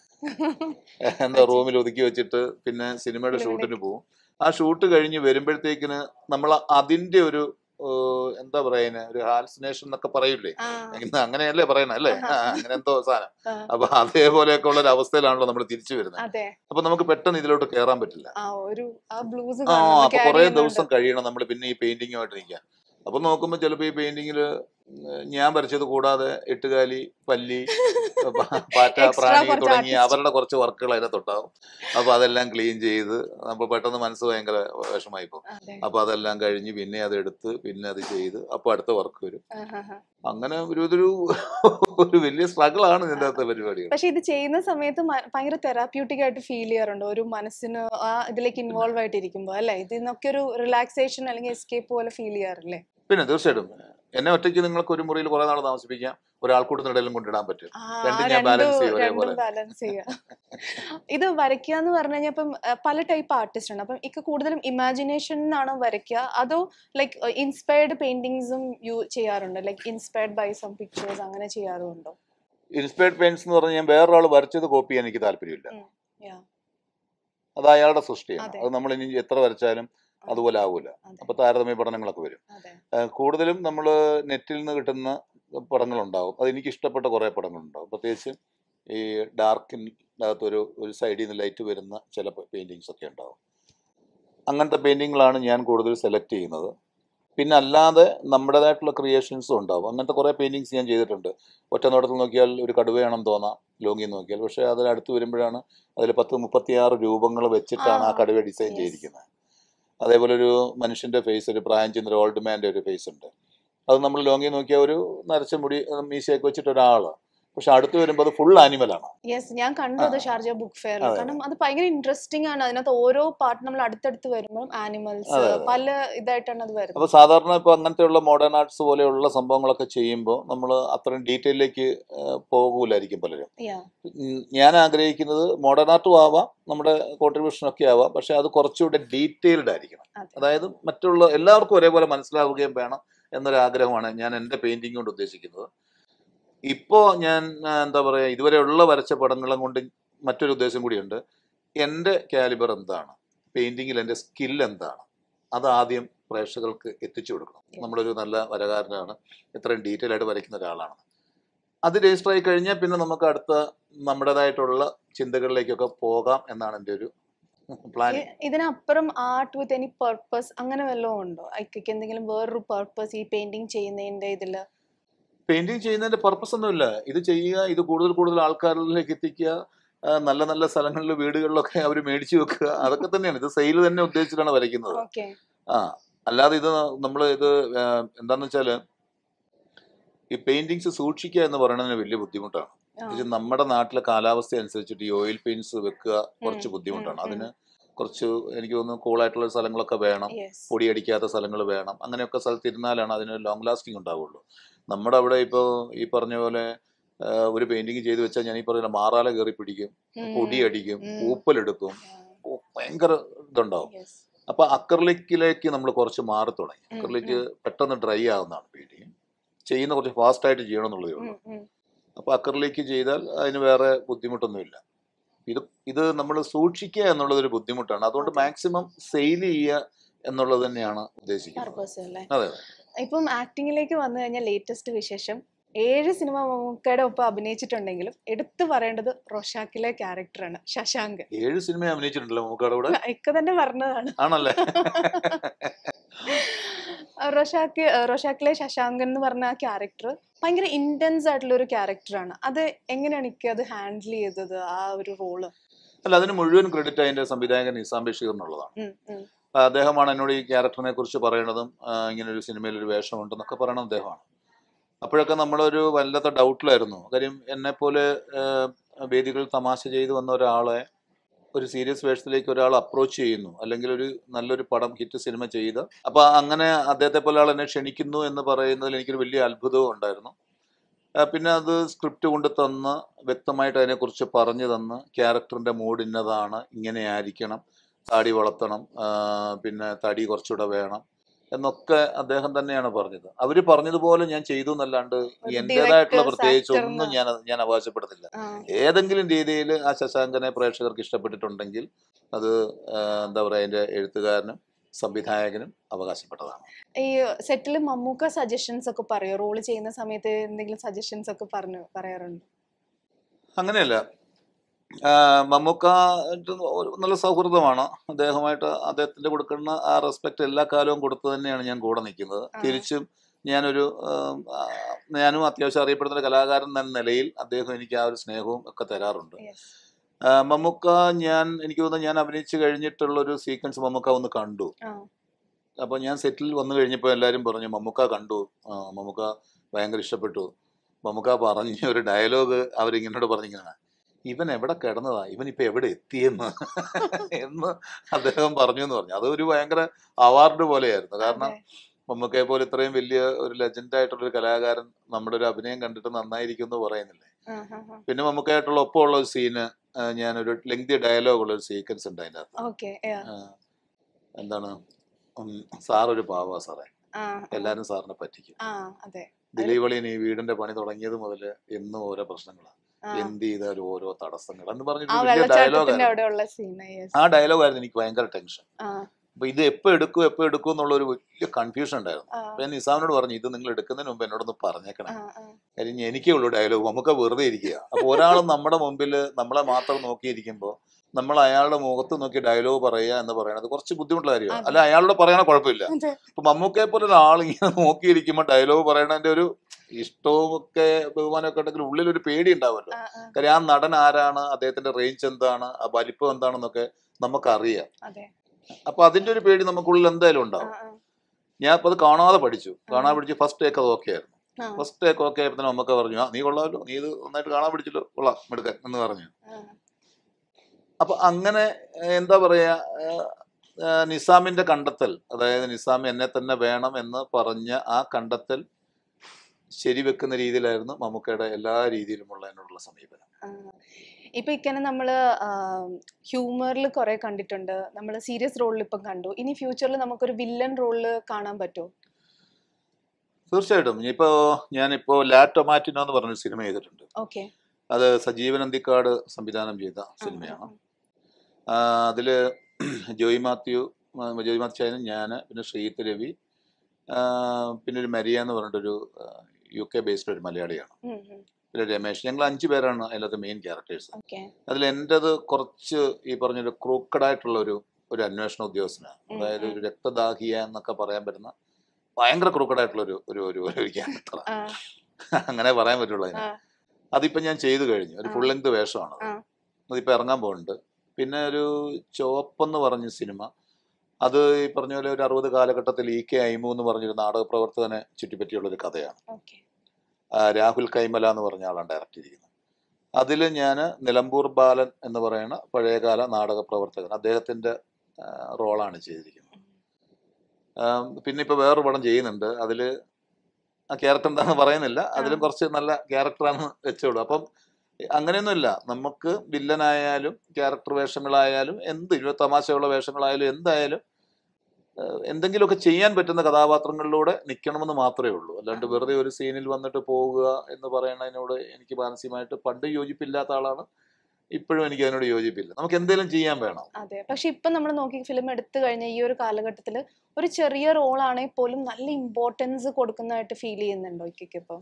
എന്താ റൂമിൽ ഒതുക്കി വെച്ചിട്ട് പിന്നെ സിനിമയുടെ ഇവിടെ ഷൂട്ടിന് പോകും ആ ഷൂട്ട് കഴിഞ്ഞ് വരുമ്പോഴത്തേക്കിന് നമ്മൾ അതിന്റെ ഒരു ഏഹ്, എന്താ പറയുന്നത് ഒരു ഹാൽസിനേഷൻ എന്നൊക്കെ പറയില്ലേ ആ, ഇന്ന് അങ്ങനെയല്ലേ പറയണത് അല്ലേ ആ, അങ്ങനെ എന്തോ സാധനം ആ, അപ്പൊ അതേപോലെയൊക്കെ ഉള്ള ഒരു അവസ്ഥയിലാണല്ലോ നമ്മൾ തിരിച്ചു വരുന്നത് അതെ അപ്പൊ നമുക്ക് പെട്ടെന്ന് ഇതിലോട്ട് കയറാൻ പറ്റില്ല ആ ഒരു ആ ബ്ലൂസ് ആ അപ്പൊ കുറെ ദിവസം കഴിയണം നമ്മൾ പിന്നെ ഈ പെയിന്റിങ്ങുമായിട്ട് നിൽക്കാൻ അപ്പൊ നോക്കുമ്പോൾ ചിലപ്പോൾ ഈ പെയിന്റിങ്ങിൽ ഞാൻ വരച്ചത് കൂടാതെ എട്ടുകാലി പല്ലി പ- പാറ്റ Extra പ്രാണി കുറച്ച് തുടങ്ങി artist. അവരുടെ കുറച്ച് വർക്കുകൾ അതിനകത്തുണ്ടാവും അപ്പൊ അതെല്ലാം ക്ലീൻ ചെയ്ത് നമ്മൾ പെട്ടെന്ന് മനസ്സ് ഭയങ്കര വിഷമായി പോകും അതെ അപ്പൊ അതെല്ലാം കഴിഞ്ഞ് പിന്നെ അത് എടുത്ത് പിന്നെ അത് ചെയ്ത് അപ്പൊ അടുത്ത വർക്ക് വരും ആഹാഹാ. അങ്ങനെ ഒരു ഇതൊരു ഒരു വലിയ സ്ട്രഗിൾ ആണ് ഇതിന്റെ അകത്തെ പരിപാടികൾ പക്ഷെ ഇത് ചെയ്യുന്ന സമയത്ത് മ- ഭയങ്കര തെറാപ്യൂട്ടിക് ആയിട്ട് ഫീൽ ചെയ്യാറുണ്ട് ഒരു മനസ്സിന് ആ ഇതിലേക്ക് ഇൻവോൾവ് ആയിട്ട് ഇരിക്കുമ്പോൾ അല്ലെ ഇതിന്നൊക്കെ ഒരു റിലാക്സേഷൻ അല്ലെങ്കിൽ എസ്കേപ്പ് പോലെ ഫീൽ ചെയ്യാറില്ലേ പിന്നെ തീർച്ചയായിട്ടും എന്നെ ഒറ്റയ്ക്ക് നിങ്ങൾക്ക് ഒരു മുറിയിൽ കുറെ നാൾ താമസിപ്പിക്കാം ഒരാൾക്കൂട്ടത്തിനിടയിലും കൊണ്ടിടാൻ പറ്റും ആ, രണ്ടും ആ ഞാൻ രണ്ടും- balance ചെയ്യും രണ്ടും ഒരേപോലെ. ബാലൻസ് ചെയ്യുക ഇത് വരയ്ക്കുക എന്ന് പറഞ്ഞു കഴിഞ്ഞാൽ ഇപ്പം ആ, പല ടൈപ്പ് ആർട്ടിസ്റ്റ് ആണ് അപ്പം ഇക്ക കൂടുതലും ഇമാജിനേഷൻ ആണോ വരയ്ക്കുക അതോ ലൈക്ക് ഇൻസ്പയർഡ് പെയിന്റിങ്സും യൂ ചെയ്യാറുണ്ട് like inspired by some pictures അങ്ങനെ ചെയ്യാറുണ്ടോ ഇൻസ്പയർഡ് പെയിന്റ്സ് എന്ന് പറഞ്ഞാൽ ഞാൻ വേറൊരാൾ വരച്ചത് കോപ്പി ചെയ്യാൻ എനിക്ക് താല്പര്യമില്ല Yeah, അത് അയാളുടെ സൃഷ്ടിയാണ് അതെ. അത് നമ്മൾ ഇനി എത്ര വരച്ചാലും അതുപോലെ ആവൂല അതെ അപ്പൊ താരതമ്യ പഠനങ്ങളൊക്കെ വരും അതെ ഏഹ് കൂടുതലും നമ്മൾ നെറ്റിൽ നിന്ന് കിട്ടുന്ന പടങ്ങളുണ്ടാവും അത് എനിക്ക് ഇഷ്ടപ്പെട്ട കുറേ പടങ്ങളുണ്ടാവും പ്രത്യേകിച്ച് ഈ ഡാർക്കിനകത്തൊരു ഒരു സൈഡിൽ നിന്ന് ലൈറ്റ് വരുന്ന ചില പെയിന്റിങ്സ് ഒക്കെ ഉണ്ടാവും അങ്ങനത്തെ പെയിന്റിങ്ങുകളാണ് ഞാൻ കൂടുതൽ സെലക്ട് ചെയ്യുന്നത് പിന്നെ അല്ലാതെ നമ്മുടേതായിട്ടുള്ള ക്രിയേഷൻസും ഉണ്ടാവും അങ്ങനത്തെ കുറേ പെയിന്റിങ്സ് ഞാൻ ചെയ്തിട്ടുണ്ട് ഒറ്റ നോട്ടത്തിൽ നോക്കിയാൽ ഒരു കടുവയാണെന്ന് തോന്നാം ലോങ്ങിൽ നോക്കിയാൽ പക്ഷേ അതിൽ അടുത്ത് വരുമ്പോഴാണ് അതിൽ പത്ത് മുപ്പത്തിയാറ് രൂപങ്ങൾ വെച്ചിട്ടാണ് ആ ആ, കടുവ ഡിസൈൻ yes. ചെയ്തിരിക്കുന്നത് അതേപോലെ ഒരു മനുഷ്യന്റെ ഫേസ് ഒരു പ്രായം ചെന്ന ഒരു ഓൾഡ് മാൻ്റെ ഒരു ഫേസ് ഉണ്ട് അത് നമ്മൾ ലോങ്ങിൽ നോക്കിയാൽ ഒരു നരച്ച മുടി ഏഹ് മീശയൊക്കെ വെച്ചിട്ട് ഒരാള് പക്ഷെ അടുത്ത് വരുമ്പോൾ അത് ഫുൾ ആനിമലാണ് യെസ് ഞാൻ കണ്ടു അത് ആ. ഷാർജ ബുക്ക് ഫെയറിൽ അതെ. കാരണം അത് ഭയങ്കര ഇൻട്രസ്റ്റിംഗ് ആണ് അതിനകത്ത് ഓരോ പാർട്ട് നമ്മൾ അടുത്തടുത്ത് വരുമ്പോൾ ആനിമൽസ് അതെ, അതെ. പല ഇതായിട്ടാണ് അത് വരുന്നത് അപ്പോൾ സാധാരണ ഇപ്പോൾ അങ്ങനത്തെയുള്ള മോഡേൺ ആർട്സ് പോലെയുള്ള സംഭവങ്ങളൊക്കെ ചെയ്യുമ്പോൾ നമ്മൾ അത്രയും ഡീറ്റെയിലേക്ക് പോകൂലായിരിക്കും പലരും Yeah. ഉം, ഞാൻ ആഗ്രഹിക്കുന്നത് മോഡേൺ ആർട്ടും ആവാം നമ്മുടെ കോൺട്രിബ്യൂഷൻ ഒക്കെ ആവാം പക്ഷെ അത് കുറച്ചുകൂടെ ഡീറ്റെയിൽഡ് ആയിരിക്കണം അതെ. അതായത് മറ്റുള്ള എല്ലാവർക്കും ഒരേപോലെ മനസ്സിലാവുകയും വേണം എന്നൊരു ആഗ്രഹമാണ് ഞാൻ എൻ്റെ പെയിന്റിംഗ് കൊണ്ട് ഉദ്ദേശിക്കുന്നത് ഇപ്പോൾ ഞാൻ ആ, എന്താ പറയുക ഇതുവരെയുള്ള വരച്ച പടങ്ങളും കൊണ്ട് മറ്റൊരു ഉദ്ദേശം കൂടിയുണ്ട് എൻ്റെ കാലിബർ എന്താണ് പെയിന്റിങ്ങിൽ എൻ്റെ സ്കിൽ എന്താണ് അത് ആദ്യം പ്രേക്ഷകർക്ക് എത്തിച്ചു കൊടുക്കണം Yes. നമ്മളൊരു നല്ല വരകാരനാണ് ഇത്രയും ഡീറ്റെയിൽ ആയിട്ട് വരയ്ക്കുന്ന ഒരാളാണ് അത് രജിസ്റ്റർ ആയി കഴിഞ്ഞാൽ പിന്നെ നമുക്ക് അടുത്ത നമ്മുടേതായിട്ടുള്ള ചിന്തകളിലേക്കൊക്കെ പോകാം എന്നാണ് എൻ്റെ ഒരു പ്ലാൻ ഇ- ഇതിനപ്പുറം ആർട്ട് വിത്ത് എനി പർപ്പസ് അങ്ങനെ വല്ലതും ഉണ്ടോ ഐക്കൊക്കെ എന്തെങ്കിലും വേറൊരു പർപ്പസ് ഈ പെയിന്റിങ് ചെയ്യുന്നതിന്റെ ഇതില് പെയിന്റിങ് ചെയ്യുന്നതിന്റെ പർപ്പസ് ഒന്നുമില്ല ഇത് ചെയ്യുക ഇത് കൂടുതൽ കൂടുതൽ ആൾക്കാരിലേക്ക് എത്തിക്കുക ആ, നല്ല നല്ല സ്ഥലങ്ങളിൽ വീടുകളിലൊക്കെ അവർ മേടിച്ചു വെക്കുക അതൊക്കെ തന്നെയാണ് ഇത് സെയിൽ തന്നെ ഉദ്ദേശിച്ചിട്ടാണ് വരയ്ക്കുന്നത് ഓക്കെ ആ അല്ലാതെ ഇത് നമ്മൾ ഇത് ആ, എന്താന്ന് വെച്ചാല് ഈ പെയിന്റിങ്സ് സൂക്ഷിക്കുക എന്ന് പറയുന്നതിന് വലിയ ബുദ്ധിമുട്ടാണ് ഇത് നമ്മുടെ നാട്ടിലെ കാലാവസ്ഥ അനുസരിച്ചിട്ട് ഈ ഓയിൽ പെയിന്റ്സ് വെക്കുക കുറച്ച് ഉം, ബുദ്ധിമുട്ടാണ് ഉം, അതിന് കുറച്ച് എനിക്ക് തോന്നുന്നു കൂളായിട്ടുള്ള സ്ഥലങ്ങളൊക്കെ വേണം യെസ് പൊടിയടിക്കാത്ത സ്ഥലങ്ങൾ വേണം അങ്ങനെയൊക്കെ സ്ഥലത്ത് ഇരുന്നാലാണ് അതിന് ലോങ് ലാസ്റ്റിംഗ് ഉണ്ടാവുള്ളൂ നമ്മുടെ അവിടെ ഇപ്പോൾ ഈ പറഞ്ഞ പോലെ ആ, ഒരു പെയിന്റിങ് ചെയ്ത് വെച്ചാൽ ഞാൻ ഈ പറഞ്ഞ മാറാല കയറി പിടിക്കും പൊടിയടിക്കും ഉം. പൂപ്പലെടുക്കും ഓ, ഭയങ്കര ഇതുണ്ടാവും യെസ് അപ്പൊ അക്കർലിക്കിലേക്ക് നമ്മൾ കുറച്ച് മാറി തുടങ്ങി അക്കർലിക്ക് പെട്ടെന്ന് ഡ്രൈ ആവുന്നതാണ് പെയിന്റിങ് ചെയ്യുന്ന കുറച്ച് ഫാസ്റ്റ് ആയിട്ട് ചെയ്യണം എന്നുള്ളതേ ഉള്ളൂ അപ്പൊ അക്കറിലേക്ക് ചെയ്താൽ അതിന് വേറെ ബുദ്ധിമുട്ടൊന്നുമില്ല ഇത് ഇത് നമ്മൾ സൂക്ഷിക്കുക എന്നുള്ളത് ഒരു ബുദ്ധിമുട്ടാണ് അതുകൊണ്ട് അതെ. മാക്സിമം സെയിൽ ചെയ്യുക എന്നുള്ളത് തന്നെയാണ് ഉദ്ദേശിക്കുന്നത് പർപ്പസ് അല്ലേ അതെ ഇപ്പം ആക്ടിങ്ങിലേക്ക് വന്നു കഴിഞ്ഞാൽ ലേറ്റസ്റ്റ് വിശേഷം ഏഴ് സിനിമ മമ്മൂക്കയുടെ ഒപ്പം അഭിനയിച്ചിട്ടുണ്ടെങ്കിലും എടുത്തു പറയേണ്ടത് റൊഷാക്കിലെ ക്യാരക്ടറാണ് ശശാങ്ക് ഏഴ് സിനിമ അഭിനയിച്ചിട്ടുണ്ടല്ലോ നമുക്കവിടെ കൂടെ ഇക്ക തന്നെ പറഞ്ഞതാണ് ആണല്ലേ റൊഷാക്ക് റൊഷാക്കിലെ ശശാങ്കൻ എന്ന് പറഞ്ഞ ആ ക്യാരക്ടർ ഭയങ്കര ഇന്റൻസ് ആയിട്ടുള്ള ഒരു ക്യാരക്ടറാണ് അത് എങ്ങനെയാണ് ഇക്ക അത് ഹാൻഡിൽ ചെയ്തത് ആ ഒരു റോള് അല്ല അതിന് മുഴുവൻ ക്രെഡിറ്റ് അതിന്റെ സംവിധായകൻ നിസാം ബഷീർ എന്നുള്ളതാണ് ആ, അദ്ദേഹമാണ് എന്നോട് ഈ ക്യാരക്ടറിനെ കുറിച്ച് പറയണതും ആ, ഇങ്ങനെ ഒരു സിനിമയിൽ ഒരു വേഷമുണ്ടെന്നൊക്കെ പറയണത് അദ്ദേഹമാണ് അപ്പോഴൊക്കെ നമ്മളൊരു വല്ലാത്ത ഡൗട്ടിലായിരുന്നു കാര്യം എന്നെപ്പോലെ ആ, വേദികളിൽ തമാശ ചെയ്തു വന്ന ഒരാളെ ഒരു സീരിയസ് വേഷത്തിലേക്ക് ഒരാൾ അപ്രോച്ച് ചെയ്യുന്നു അല്ലെങ്കിൽ ഒരു നല്ലൊരു പടം ഹിറ്റ് സിനിമ ചെയ്ത് അപ്പൊ അങ്ങനെ അദ്ദേഹത്തെ പോലെ ആൾ എന്നെ ക്ഷണിക്കുന്നു എന്ന് പറയുന്നതിൽ എനിക്കൊരു വലിയ അത്ഭുതവും ഉണ്ടായിരുന്നു ആ, പിന്നെ അത് സ്ക്രിപ്റ്റ് കൊണ്ട് തന്ന് വ്യക്തമായിട്ട് അതിനെക്കുറിച്ച് പറഞ്ഞു തന്ന് ക്യാരക്ടറിന്റെ മൂഡ് ഇന്നതാണ് ഇങ്ങനെ ആയിരിക്കണം താടി വളർത്തണം ആ, പിന്നെ തടി കുറച്ചുകൂടെ വേണം എന്നൊക്കെ അദ്ദേഹം തന്നെയാണ് പറഞ്ഞത് അവര് പറഞ്ഞതുപോലെ ഞാൻ ചെയ്തു എന്നല്ലാണ്ട് ഒരു എന്റേതായിട്ടുള്ള directors, പ്രത്യേകിച്ച് actor ഒന്നും ഞാൻ ഞാൻ അവകാശപ്പെടുന്നില്ല ആ, ഏതെങ്കിലും രീതിയിൽ ആ ശശാങ്കനെ പ്രേക്ഷകർക്ക് ഇഷ്ടപ്പെട്ടിട്ടുണ്ടെങ്കിൽ അത് ആ, എന്താ പറയുക അതിന്റെ എഴുത്തുകാരനും സംവിധായകനും അവകാശപ്പെട്ടതാണ് ഈ സെറ്റിൽ മമ്മൂക്ക സജഷൻസ് ഒക്കെ പറയോ റോള് ചെയ്യുന്ന സമയത്ത് എന്തെങ്കിലും സജഷൻസ് ഒക്കെ പറഞ്ഞു പറയാറുണ്ട് അങ്ങനെയല്ല ആ, മമ്മൂക്ക ആയിട്ട് ഒരു നല്ല സൗഹൃദമാണ് അദ്ദേഹമായിട്ട് അദ്ദേഹത്തിന്റെ കൊടുക്കുന്ന ആ റെസ്പെക്ട് എല്ലാ കാലവും കൊടുത്തു തന്നെയാണ് ഞാൻ കൂടെ നിൽക്കുന്നത് ആ. തിരിച്ചും ഞാനൊരു ആം, ആ, ഞാനും അത്യാവശ്യം അറിയപ്പെടുന്ന ഒരു കലാകാരൻ എന്ന നിലയിൽ അദ്ദേഹം എനിക്ക് ആ ഒരു സ്നേഹവും ഒക്കെ തരാറുണ്ട് Yes. ആ, മമ്മൂക്ക ഞാൻ എനിക്ക് തോന്നുന്നു ഞാൻ അഭിനയിച്ചു കഴിഞ്ഞിട്ടുള്ള ഒരു സീക്വൻസ് മമ്മൂക്ക ഒന്ന് കണ്ടു ആ, അപ്പോൾ ഞാൻ സെറ്റിൽ വന്നു കഴിഞ്ഞപ്പോൾ എല്ലാവരും പറഞ്ഞു മമ്മൂക്ക കണ്ടു ആ, മമ്മൂക്ക ഭയങ്കര ഇഷ്ടപ്പെട്ടു മമ്മൂക്ക പറഞ്ഞ ഒരു ഡയലോഗ് അവരിങ്ങനോട് പറഞ്ഞിങ്ങനെ ഇവൻ എവിടെ കിടന്നതാ ഇവൻ ഇപ്പൊ എവിടെ എത്തിയെന്ന് എന്ന് അദ്ദേഹം പറഞ്ഞു എന്ന് പറഞ്ഞു അതൊരു ഭയങ്കര അവാർഡ് പോലെയായിരുന്നു കാരണം അതെ. മമ്മൂക്കയെ പോലെ ഇത്രയും വലിയ ഒരു ലെജൻഡ് ആയിട്ടുള്ള ഒരു കലാകാരൻ നമ്മുടെ ഒരു അഭിനയം കണ്ടിട്ട് നന്നായിരിക്കും എന്ന് പറയുന്നില്ലേ ആ, ആ, ആ. പിന്നെ മമ്മൂക്കയായിട്ടുള്ള ഒപ്പമുള്ള ഒരു സീന് ഞാനൊരു ലെങ്തി ഡയലോഗ് ഉള്ള ഒരു സീക്വൻസ് ഉണ്ട് അതിൻ്റെ അകത്ത് ഓക്കെ ആ, ആ, എന്താണ് ഉം, സാറൊരു പാവാ സാറേ ആ, എല്ലാരും സാറിനെ പറ്റിക്കും ആ അതെ ദിലീപളിന് ഈ വീടിന്റെ പണി തുടങ്ങിയത് മുതൽ എന്നും ഓരോ പ്രശ്നങ്ങളാണ് ആ, എന്ത് ചെയ്താലും ഓരോ തടസ്സങ്ങൾ എന്ന് ആ പറഞ്ഞിട്ട് വലിയ വെള്ളച്ചാട്ടത്തിന്റെ ഡയലോഗ് അവിടെയുള്ള സീൻ ആ ഡയലോഗ് ആയിരുന്നു എനിക്ക് ഭയങ്കര ടെൻഷൻ ആ അപ്പൊ ഇത് എപ്പോ എടുക്കും എപ്പോ എടുക്കും എന്നുള്ള ഒരു വലിയ കൺഫ്യൂഷൻ ഉണ്ടായിരുന്നു ആ, അപ്പൊ ഞാൻ നിസാമിനോട് പറഞ്ഞു ഇത് നിങ്ങൾ എടുക്കുന്നതിന് മുമ്പ് എന്നോടൊന്ന് പറഞ്ഞേക്കണം ആ, ആ. കാര്യം ഇനി എനിക്കേ ഉള്ളൂ ഡയലോഗ് നമുക്ക് വെറുതെ ഇരിക്കുക അപ്പൊ ഒരാൾ നമ്മുടെ മുമ്പിൽ നമ്മളെ മാത്രം നോക്കിയിരിക്കുമ്പോൾ നമ്മൾ അയാളുടെ മുഖത്ത് നോക്കി ഡയലോഗ് പറയുക എന്ന് പറയുന്നത് കുറച്ച് ബുദ്ധിമുട്ടുള്ള കാര്യമാണ് അതെ. അല്ല അയാളോട് പറയണ കുഴപ്പമില്ല അതെ. ഇപ്പൊ മമ്മൂക്കയെ പോലെ ഒരാൾ ഇങ്ങനെ നോക്കിയിരിക്കുമ്പോൾ ഡയലോഗ് പറയണതിന്റെ ഒരു ഇഷ്ടവും ഒക്കെ ബഹുമാനമൊക്കെ ഉണ്ടെങ്കിൽ ഉള്ളിൽ ഒരു പേടി ഉണ്ടാവുമല്ലോ ആ, ആ, കാര്യം ആ നടൻ ആരാണ് അദ്ദേഹത്തിന്റെ റേഞ്ച് എന്താണ് ആ വലിപ്പം എന്താണെന്നൊക്കെ നമുക്കറിയാം അതെ അപ്പൊ അതിന്റെ ഒരു പേടി നമുക്കുള്ളിൽ എന്തായാലും ആ, ഉണ്ടാവും ആ, ഞാൻ അപ്പൊ അത് കാണാതെ പഠിച്ചു കാണാതെ പഠിച്ച് ഫസ്റ്റ് ടേക്ക് അത് ഓക്കെ ആയിരുന്നു ആ, ഫസ്റ്റ് ടേക്ക് ഓക്കെ ആയപ്പോൾ തന്നെ നമുക്ക് പറഞ്ഞു ആ നീ കൊള്ളാമല്ലോ നീ ഇത് നന്നായിട്ട് കാണാൻ പിടിച്ചല്ലോ കൊള്ളാം എടുക്കാൻ എന്ന് പറഞ്ഞു ആ, അപ്പൊ അങ്ങനെ ഏഹ്, എന്താ പറയാ ഏഹ്, ഏഹ്, നിസാമിന്റെ കണ്ടെത്തൽ അതായത് നിസാം എന്നെ തന്നെ വേണം എന്ന് പറഞ്ഞ ആ കണ്ടെത്തൽ ശരിവെക്കുന്ന രീതിയിലായിരുന്നു മമ്മൂക്കയുടെ എല്ലാ രീതിയിലുമുള്ള എന്നോടുള്ള സമീപനം ആ. ഇപ്പൊ ഇക്കനെ നമ്മള് ഹ്യൂമറിൽ കുറെ കണ്ടിട്ടുണ്ട് നമ്മൾ സീരിയസ് റോളിൽ ഇപ്പം കണ്ടു ഇനി ഫ്യൂച്ചറിൽ നമുക്കൊരു വില്ലൻ റോളിൽ കാണാൻ പറ്റുമോ തീർച്ചയായിട്ടും ഇപ്പോ ഞാനിപ്പോ ലാ ടൊമാറ്റിനോ എന്ന് പറഞ്ഞൊരു സിനിമ ചെയ്തിട്ടുണ്ട് ഓക്കെ അത് സജീവൻ അന്തിക്കാട് സംവിധാനം ചെയ്ത സിനിമയാണ് ആ, അതില് ജോയി മാത്യു ആ, ജോയി മാത്യു ചായനും ഞാൻ പിന്നെ ശ്രീത്ത് രവി ആ, പിന്നെ ഒരു മരിയ എന്ന് പറഞ്ഞിട്ടൊരു യു കെ ബേസ്ഡ് ഒരു മലയാളിയാണ് പിന്നെ രമേശ് ഞങ്ങൾ അഞ്ചു പേരാണ് അതിനകത്ത് മെയിൻ ക്യാരക്ടേഴ്സ് ഓക്കെ അതിൽ എൻ്റെത് കുറച്ച് ഈ പറഞ്ഞൊരു ക്രൂക്കഡായിട്ടുള്ള ഒരു ഒരു അന്വേഷണ ഉദ്യോഗസ്ഥനാണ് ഉം, അതായത് ഉം. ഒരു രക്തദാഹിയ എന്നൊക്കെ പറയാൻ പറ്റുന്ന ഭയങ്കര ക്രൂക്കഡായിട്ടുള്ള ഒരു ഒരു ഒരു ഒരു ക്യാരക്ടർ ആ അങ്ങനെ പറയാൻ പറ്റുള്ളൂ അതിന് ആ അതിപ്പോ ഞാൻ ചെയ്തു കഴിഞ്ഞു ഒരു ആ. ഫുൾ ലെങ്ത് വേഷമാണ് ആ. അതിപ്പോ ഇറങ്ങാൻ പോകുന്നുണ്ട് പിന്നെ ഒരു ചോപ്പെന്ന് പറഞ്ഞ സിനിമ അത് ഈ പറഞ്ഞ പോലെ ഒരു അറുപത് കാലഘട്ടത്തിൽ ഇ കെ ഐമു എന്ന് പറഞ്ഞൊരു നാടക പ്രവർത്തകനെ ചുറ്റിപ്പറ്റിയുള്ള ഒരു കഥയാണ് ഓക്കെ ആ, രാഹുൽ കൈമല എന്ന് പറഞ്ഞ ആളാണ് ഡയറക്റ്റ് ചെയ്തിരിക്കുന്നത് അതിൽ ഞാൻ നിലമ്പൂർ ബാലൻ എന്ന് പറയുന്ന പഴയകാല നാടക പ്രവർത്തകൻ അദ്ദേഹത്തിന്റെ ആ, റോളാണ് ചെയ്തിരിക്കുന്നത് ആം, പിന്നെ ഇപ്പൊ വേറൊരു പടം ചെയ്യുന്നുണ്ട് അതില് ആ ക്യാരക്ടർ എന്താണെന്ന് പറയുന്നില്ല അതിലും ആ. കുറച്ച് നല്ല ക്യാരക്ടറാണ് വെച്ചോളൂ അപ്പം അങ്ങനെയൊന്നുമില്ല നമുക്ക് വില്ലനായാലും ക്യാരക്ടർ വേഷങ്ങളായാലും എന്ത് ഇനി തമാശയുള്ള വേഷങ്ങളായാലും എന്തായാലും ഏഹ്, എന്തെങ്കിലുമൊക്കെ ചെയ്യാൻ പറ്റുന്ന കഥാപാത്രങ്ങളിലൂടെ നിൽക്കണമെന്ന് മാത്രമേ ഉള്ളൂ അല്ലാണ്ട് ആ. വെറുതെ ഒരു സീനിൽ വന്നിട്ട് പോവുക എന്ന് പറയുന്നതിനോട് എനിക്ക് മാനസികമായിട്ട് പണ്ട് യോജിപ്പില്ലാത്ത ആളാണ് ഇപ്പോഴും എനിക്ക് അതിനോട് യോജിപ്പില്ല നമുക്ക് എന്തെങ്കിലും ചെയ്യാൻ വേണം അതെ പക്ഷെ ഇപ്പൊ നമ്മൾ നോക്കി ഫിലിം എടുത്തു കഴിഞ്ഞ ഈ ഒരു കാലഘട്ടത്തിൽ ഒരു ചെറിയ റോൾ ആണെങ്കിൽ പോലും നല്ല ഇമ്പോർട്ടൻസ് കൊടുക്കുന്നതായിട്ട് ഫീൽ ചെയ്യുന്നുണ്ടോ ഇക്കൊക്കെ ഇപ്പൊ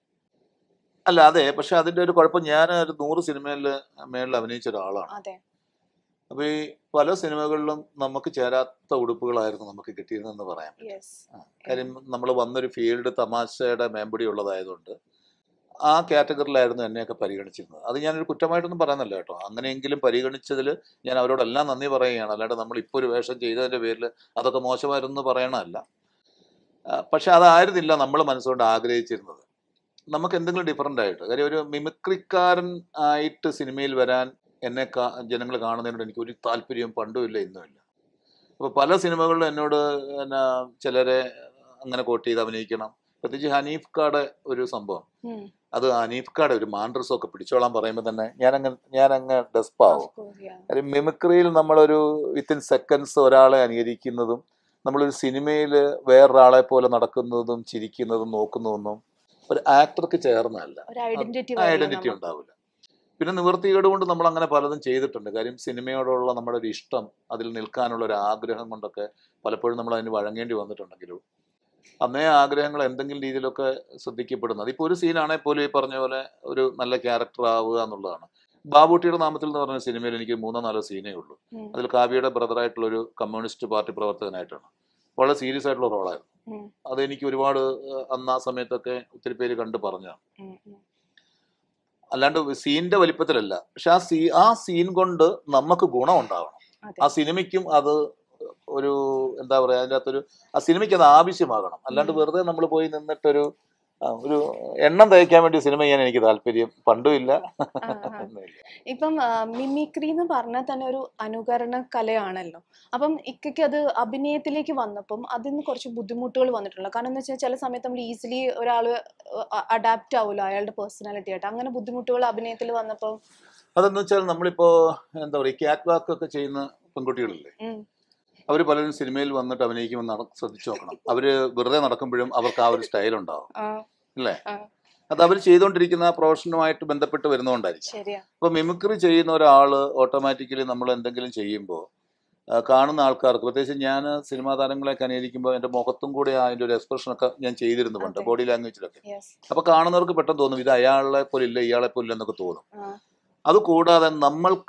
അല്ല അതെ പക്ഷെ അതിന്റെ ഒരു കുഴപ്പം ഞാൻ ഒരു നൂറ് സിനിമയിൽ മേളിൽ അഭിനയിച്ച ഒരാളാണ് അതെ അപ്പൊ ഈ പല സിനിമകളിലും നമുക്ക് ചേരാത്ത ഉടുപ്പുകളായിരുന്നു നമുക്ക് കിട്ടിയിരുന്നെന്ന് പറയാം യെസ് കാര്യം നമ്മൾ വന്നൊരു ഫീൽഡ് തമാശയുടെ മേമ്പടി ഉള്ളതായതുകൊണ്ട് ആ കാറ്റഗറിയിലായിരുന്നു എന്നെയൊക്കെ പരിഗണിച്ചിരുന്നത് അത് ഞാനൊരു കുറ്റമായിട്ടൊന്നും പറയുന്നില്ല കേട്ടോ അങ്ങനെയെങ്കിലും പരിഗണിച്ചതിൽ ഞാൻ അവരോടെല്ലാം നന്ദി പറയുകയാണ് അല്ലാണ്ട് നമ്മൾ ഇപ്പോൾ ഒരു വേഷം ചെയ്തതിൻ്റെ പേരിൽ അതൊക്കെ മോശമായിരുന്നു എന്ന് പറയണമല്ല ആ, പക്ഷെ അതായിരുന്നില്ല നമ്മൾ മനസ്സുകൊണ്ട് ആഗ്രഹിച്ചിരുന്നത് നമുക്ക് എന്തെങ്കിലും ഡിഫറൻ്റ് ആയിട്ട് കാര്യം ഒരു മിമിക്രിക്കാരൻ ആയിട്ട് സിനിമയിൽ വരാൻ എന്നെ കാ ജനങ്ങൾ കാണുന്നതിനോട് എനിക്ക് ഒരു താല്പര്യവും പണ്ടും ഇല്ല ഇന്നും ഇല്ല അപ്പോൾ പല സിനിമകളിലും എന്നോട് എന്നാ ചിലരെ അങ്ങനെ കോട്ട് ചെയ്ത് അഭിനയിക്കണം പ്രത്യേകിച്ച് ഹനീഫ് കാടെ ഒരു സംഭവം ഉം. അത് ഹനീഫ് കാടെ ഒരു മാൻഡ്രസ് ഒക്കെ പിടിച്ചോളാൻ പറയുമ്പോൾ തന്നെ ഞാനങ്ങ് ഞാനങ്ങ് ഡെസ്പാവും Of course, yeah. കാര്യം മിമിക്രിയിൽ നമ്മളൊരു വിത്തിൻ സെക്കൻഡ്സ് ഒരാളെ അനുകരിക്കുന്നതും നമ്മളൊരു സിനിമയിൽ വേറൊരാളെ പോലെ നടക്കുന്നതും ചിരിക്കുന്നതും നോക്കുന്നതൊന്നും ഒരു ആക്ടർക്ക് ചേർന്നതല്ല ഒരു ഐഡന്റിറ്റി ഐഡന്റിറ്റി ഉണ്ടാവില്ല പിന്നെ നിവൃത്തികേട് കൊണ്ട് നമ്മൾ അങ്ങനെ പലതും ചെയ്തിട്ടുണ്ട് കാര്യം സിനിമയോടുള്ള നമ്മുടെ ഒരു ഇഷ്ടം അതിൽ നിൽക്കാനുള്ള ഒരു ആഗ്രഹം കൊണ്ടൊക്കെ പലപ്പോഴും നമ്മൾ അതിന് വഴങ്ങേണ്ടി വന്നിട്ടുണ്ടെങ്കിലും അന്നേ ആഗ്രഹങ്ങൾ എന്തെങ്കിലും രീതിയിലൊക്കെ ശ്രദ്ധിക്കപ്പെടുന്നു അതിപ്പോൾ ഒരു സീനാണെങ്കിൽ പോലും ഈ പറഞ്ഞ പോലെ ഒരു നല്ല ക്യാരക്ടർ ആവുക എന്നുള്ളതാണ് ബാബൂട്ടിയുടെ നാമത്തിൽ എന്ന് പറഞ്ഞ സിനിമയിൽ എനിക്ക് മൂന്നോ നാലോ സീനേ ഉള്ളൂ അതിൽ കാവ്യയുടെ ബ്രദറായിട്ടുള്ള ഒരു കമ്മ്യൂണിസ്റ്റ് പാർട്ടി പ്രവർത്തകനായിട്ടാണ് വളരെ സീരിയസ് ആയിട്ടുള്ള റോളായിരുന്നു അത് എനിക്ക് ഒരുപാട് ഏഹ്, അന്ന് ആ സമയത്തൊക്കെ ഒത്തിരി പേര് കണ്ട് പറഞ്ഞതാണ് അല്ലാണ്ട് സീനിന്റെ വലിപ്പത്തിലല്ല പക്ഷെ ആ സീ ആ സീൻ കൊണ്ട് നമുക്ക് ഗുണം ഉണ്ടാവണം അതെ. ആ സിനിമയ്ക്കും അത് ഒരു എന്താ പറയാ അതിൻ്റെ അകത്തൊരു ആ സിനിമയ്ക്ക് അത് ആവശ്യമാകണം അല്ലാണ്ട് ഉം. വെറുതെ നമ്മൾ പോയി നിന്നിട്ടൊരു ആ, ഒരു എണ്ണം തയ്ക്കാൻ വേണ്ടി സിനിമ ചെയ്യാൻ എനിക്ക് താല്പര്യം പണ്ടും ഇല്ല ആ. ഒന്നുമില്ല. ഇപ്പം മിമിക്രി എന്ന് പറഞ്ഞാൽ തന്നെ ഒരു അനുകരണ കലയാണല്ലോ അപ്പം ഇക്കയ്ക്ക് അത് അഭിനയത്തിലേക്ക് വന്നപ്പം അതിന് കുറച്ച് ബുദ്ധിമുട്ടുകൾ വന്നിട്ടുണ്ട് കാരണം എന്ന് വെച്ചാൽ ചില സമയത്ത് നമ്മൾ ഈസിലി ഒരാൾ അഡാപ്റ്റ് ആവുമല്ലോ അയാളുടെ പേഴ്സണാലിറ്റി ആയിട്ട് അങ്ങനെ ബുദ്ധിമുട്ടുകൾ അഭിനയത്തിൽ വന്നപ്പോൾ അതെന്ന് വെച്ചാൽ നമ്മളിപ്പോ എന്താ പറയുക ക്യാറ്റ് വാക്ക് ഒക്കെ ചെയ്യുന്ന പെൺകുട്ടികളില്ലേ ഉം. അവർ പലരും സിനിമയിൽ വന്നിട്ട് അഭിനയിക്കുമ്പോൾ നട- ശ്രദ്ധിച്ചു നോക്കണം അവര് വെറുതെ നടക്കുമ്പോഴും അവർക്ക് ആ ഒരു സ്റ്റൈൽ ഉണ്ടാവും ആ, അല്ലേ ആ. അത് അവർ ചെയ്തുകൊണ്ടിരിക്കുന്ന ആ പ്രൊഫഷനുമായിട്ട് ബന്ധപ്പെട്ട് വരുന്നതുകൊണ്ടായിരിക്കും ശരിയാ അപ്പോൾ മിമിക്രി ചെയ്യുന്ന ഒരാള് ഓട്ടോമാറ്റിക്കലി നമ്മൾ എന്തെങ്കിലും ചെയ്യുമ്പോൾ കാണുന്ന ആൾക്കാർക്ക് പ്രത്യേകിച്ച് ഞാൻ സിനിമാ താരങ്ങളെയൊക്കെ അനുകരിക്കുമ്പോൾ എൻ്റെ മുഖത്തും കൂടെ അതിൻ്റെ ഒരു എക്സ്പ്രഷനൊക്കെ ഞാൻ ചെയ്തിരുന്നു പണ്ട് അതെ. ബോഡി ലാംഗ്വേജിലൊക്കെ യെസ് അപ്പോൾ കാണുന്നവർക്ക് പെട്ടെന്ന് തോന്നും ഇത് അയാളെ പോലെ ഇല്ല ഇയാളെ പോലെ ഇല്ല എന്നൊക്കെ തോന്നും ആ അതുകൂടാതെ നമ്മൾക്ക്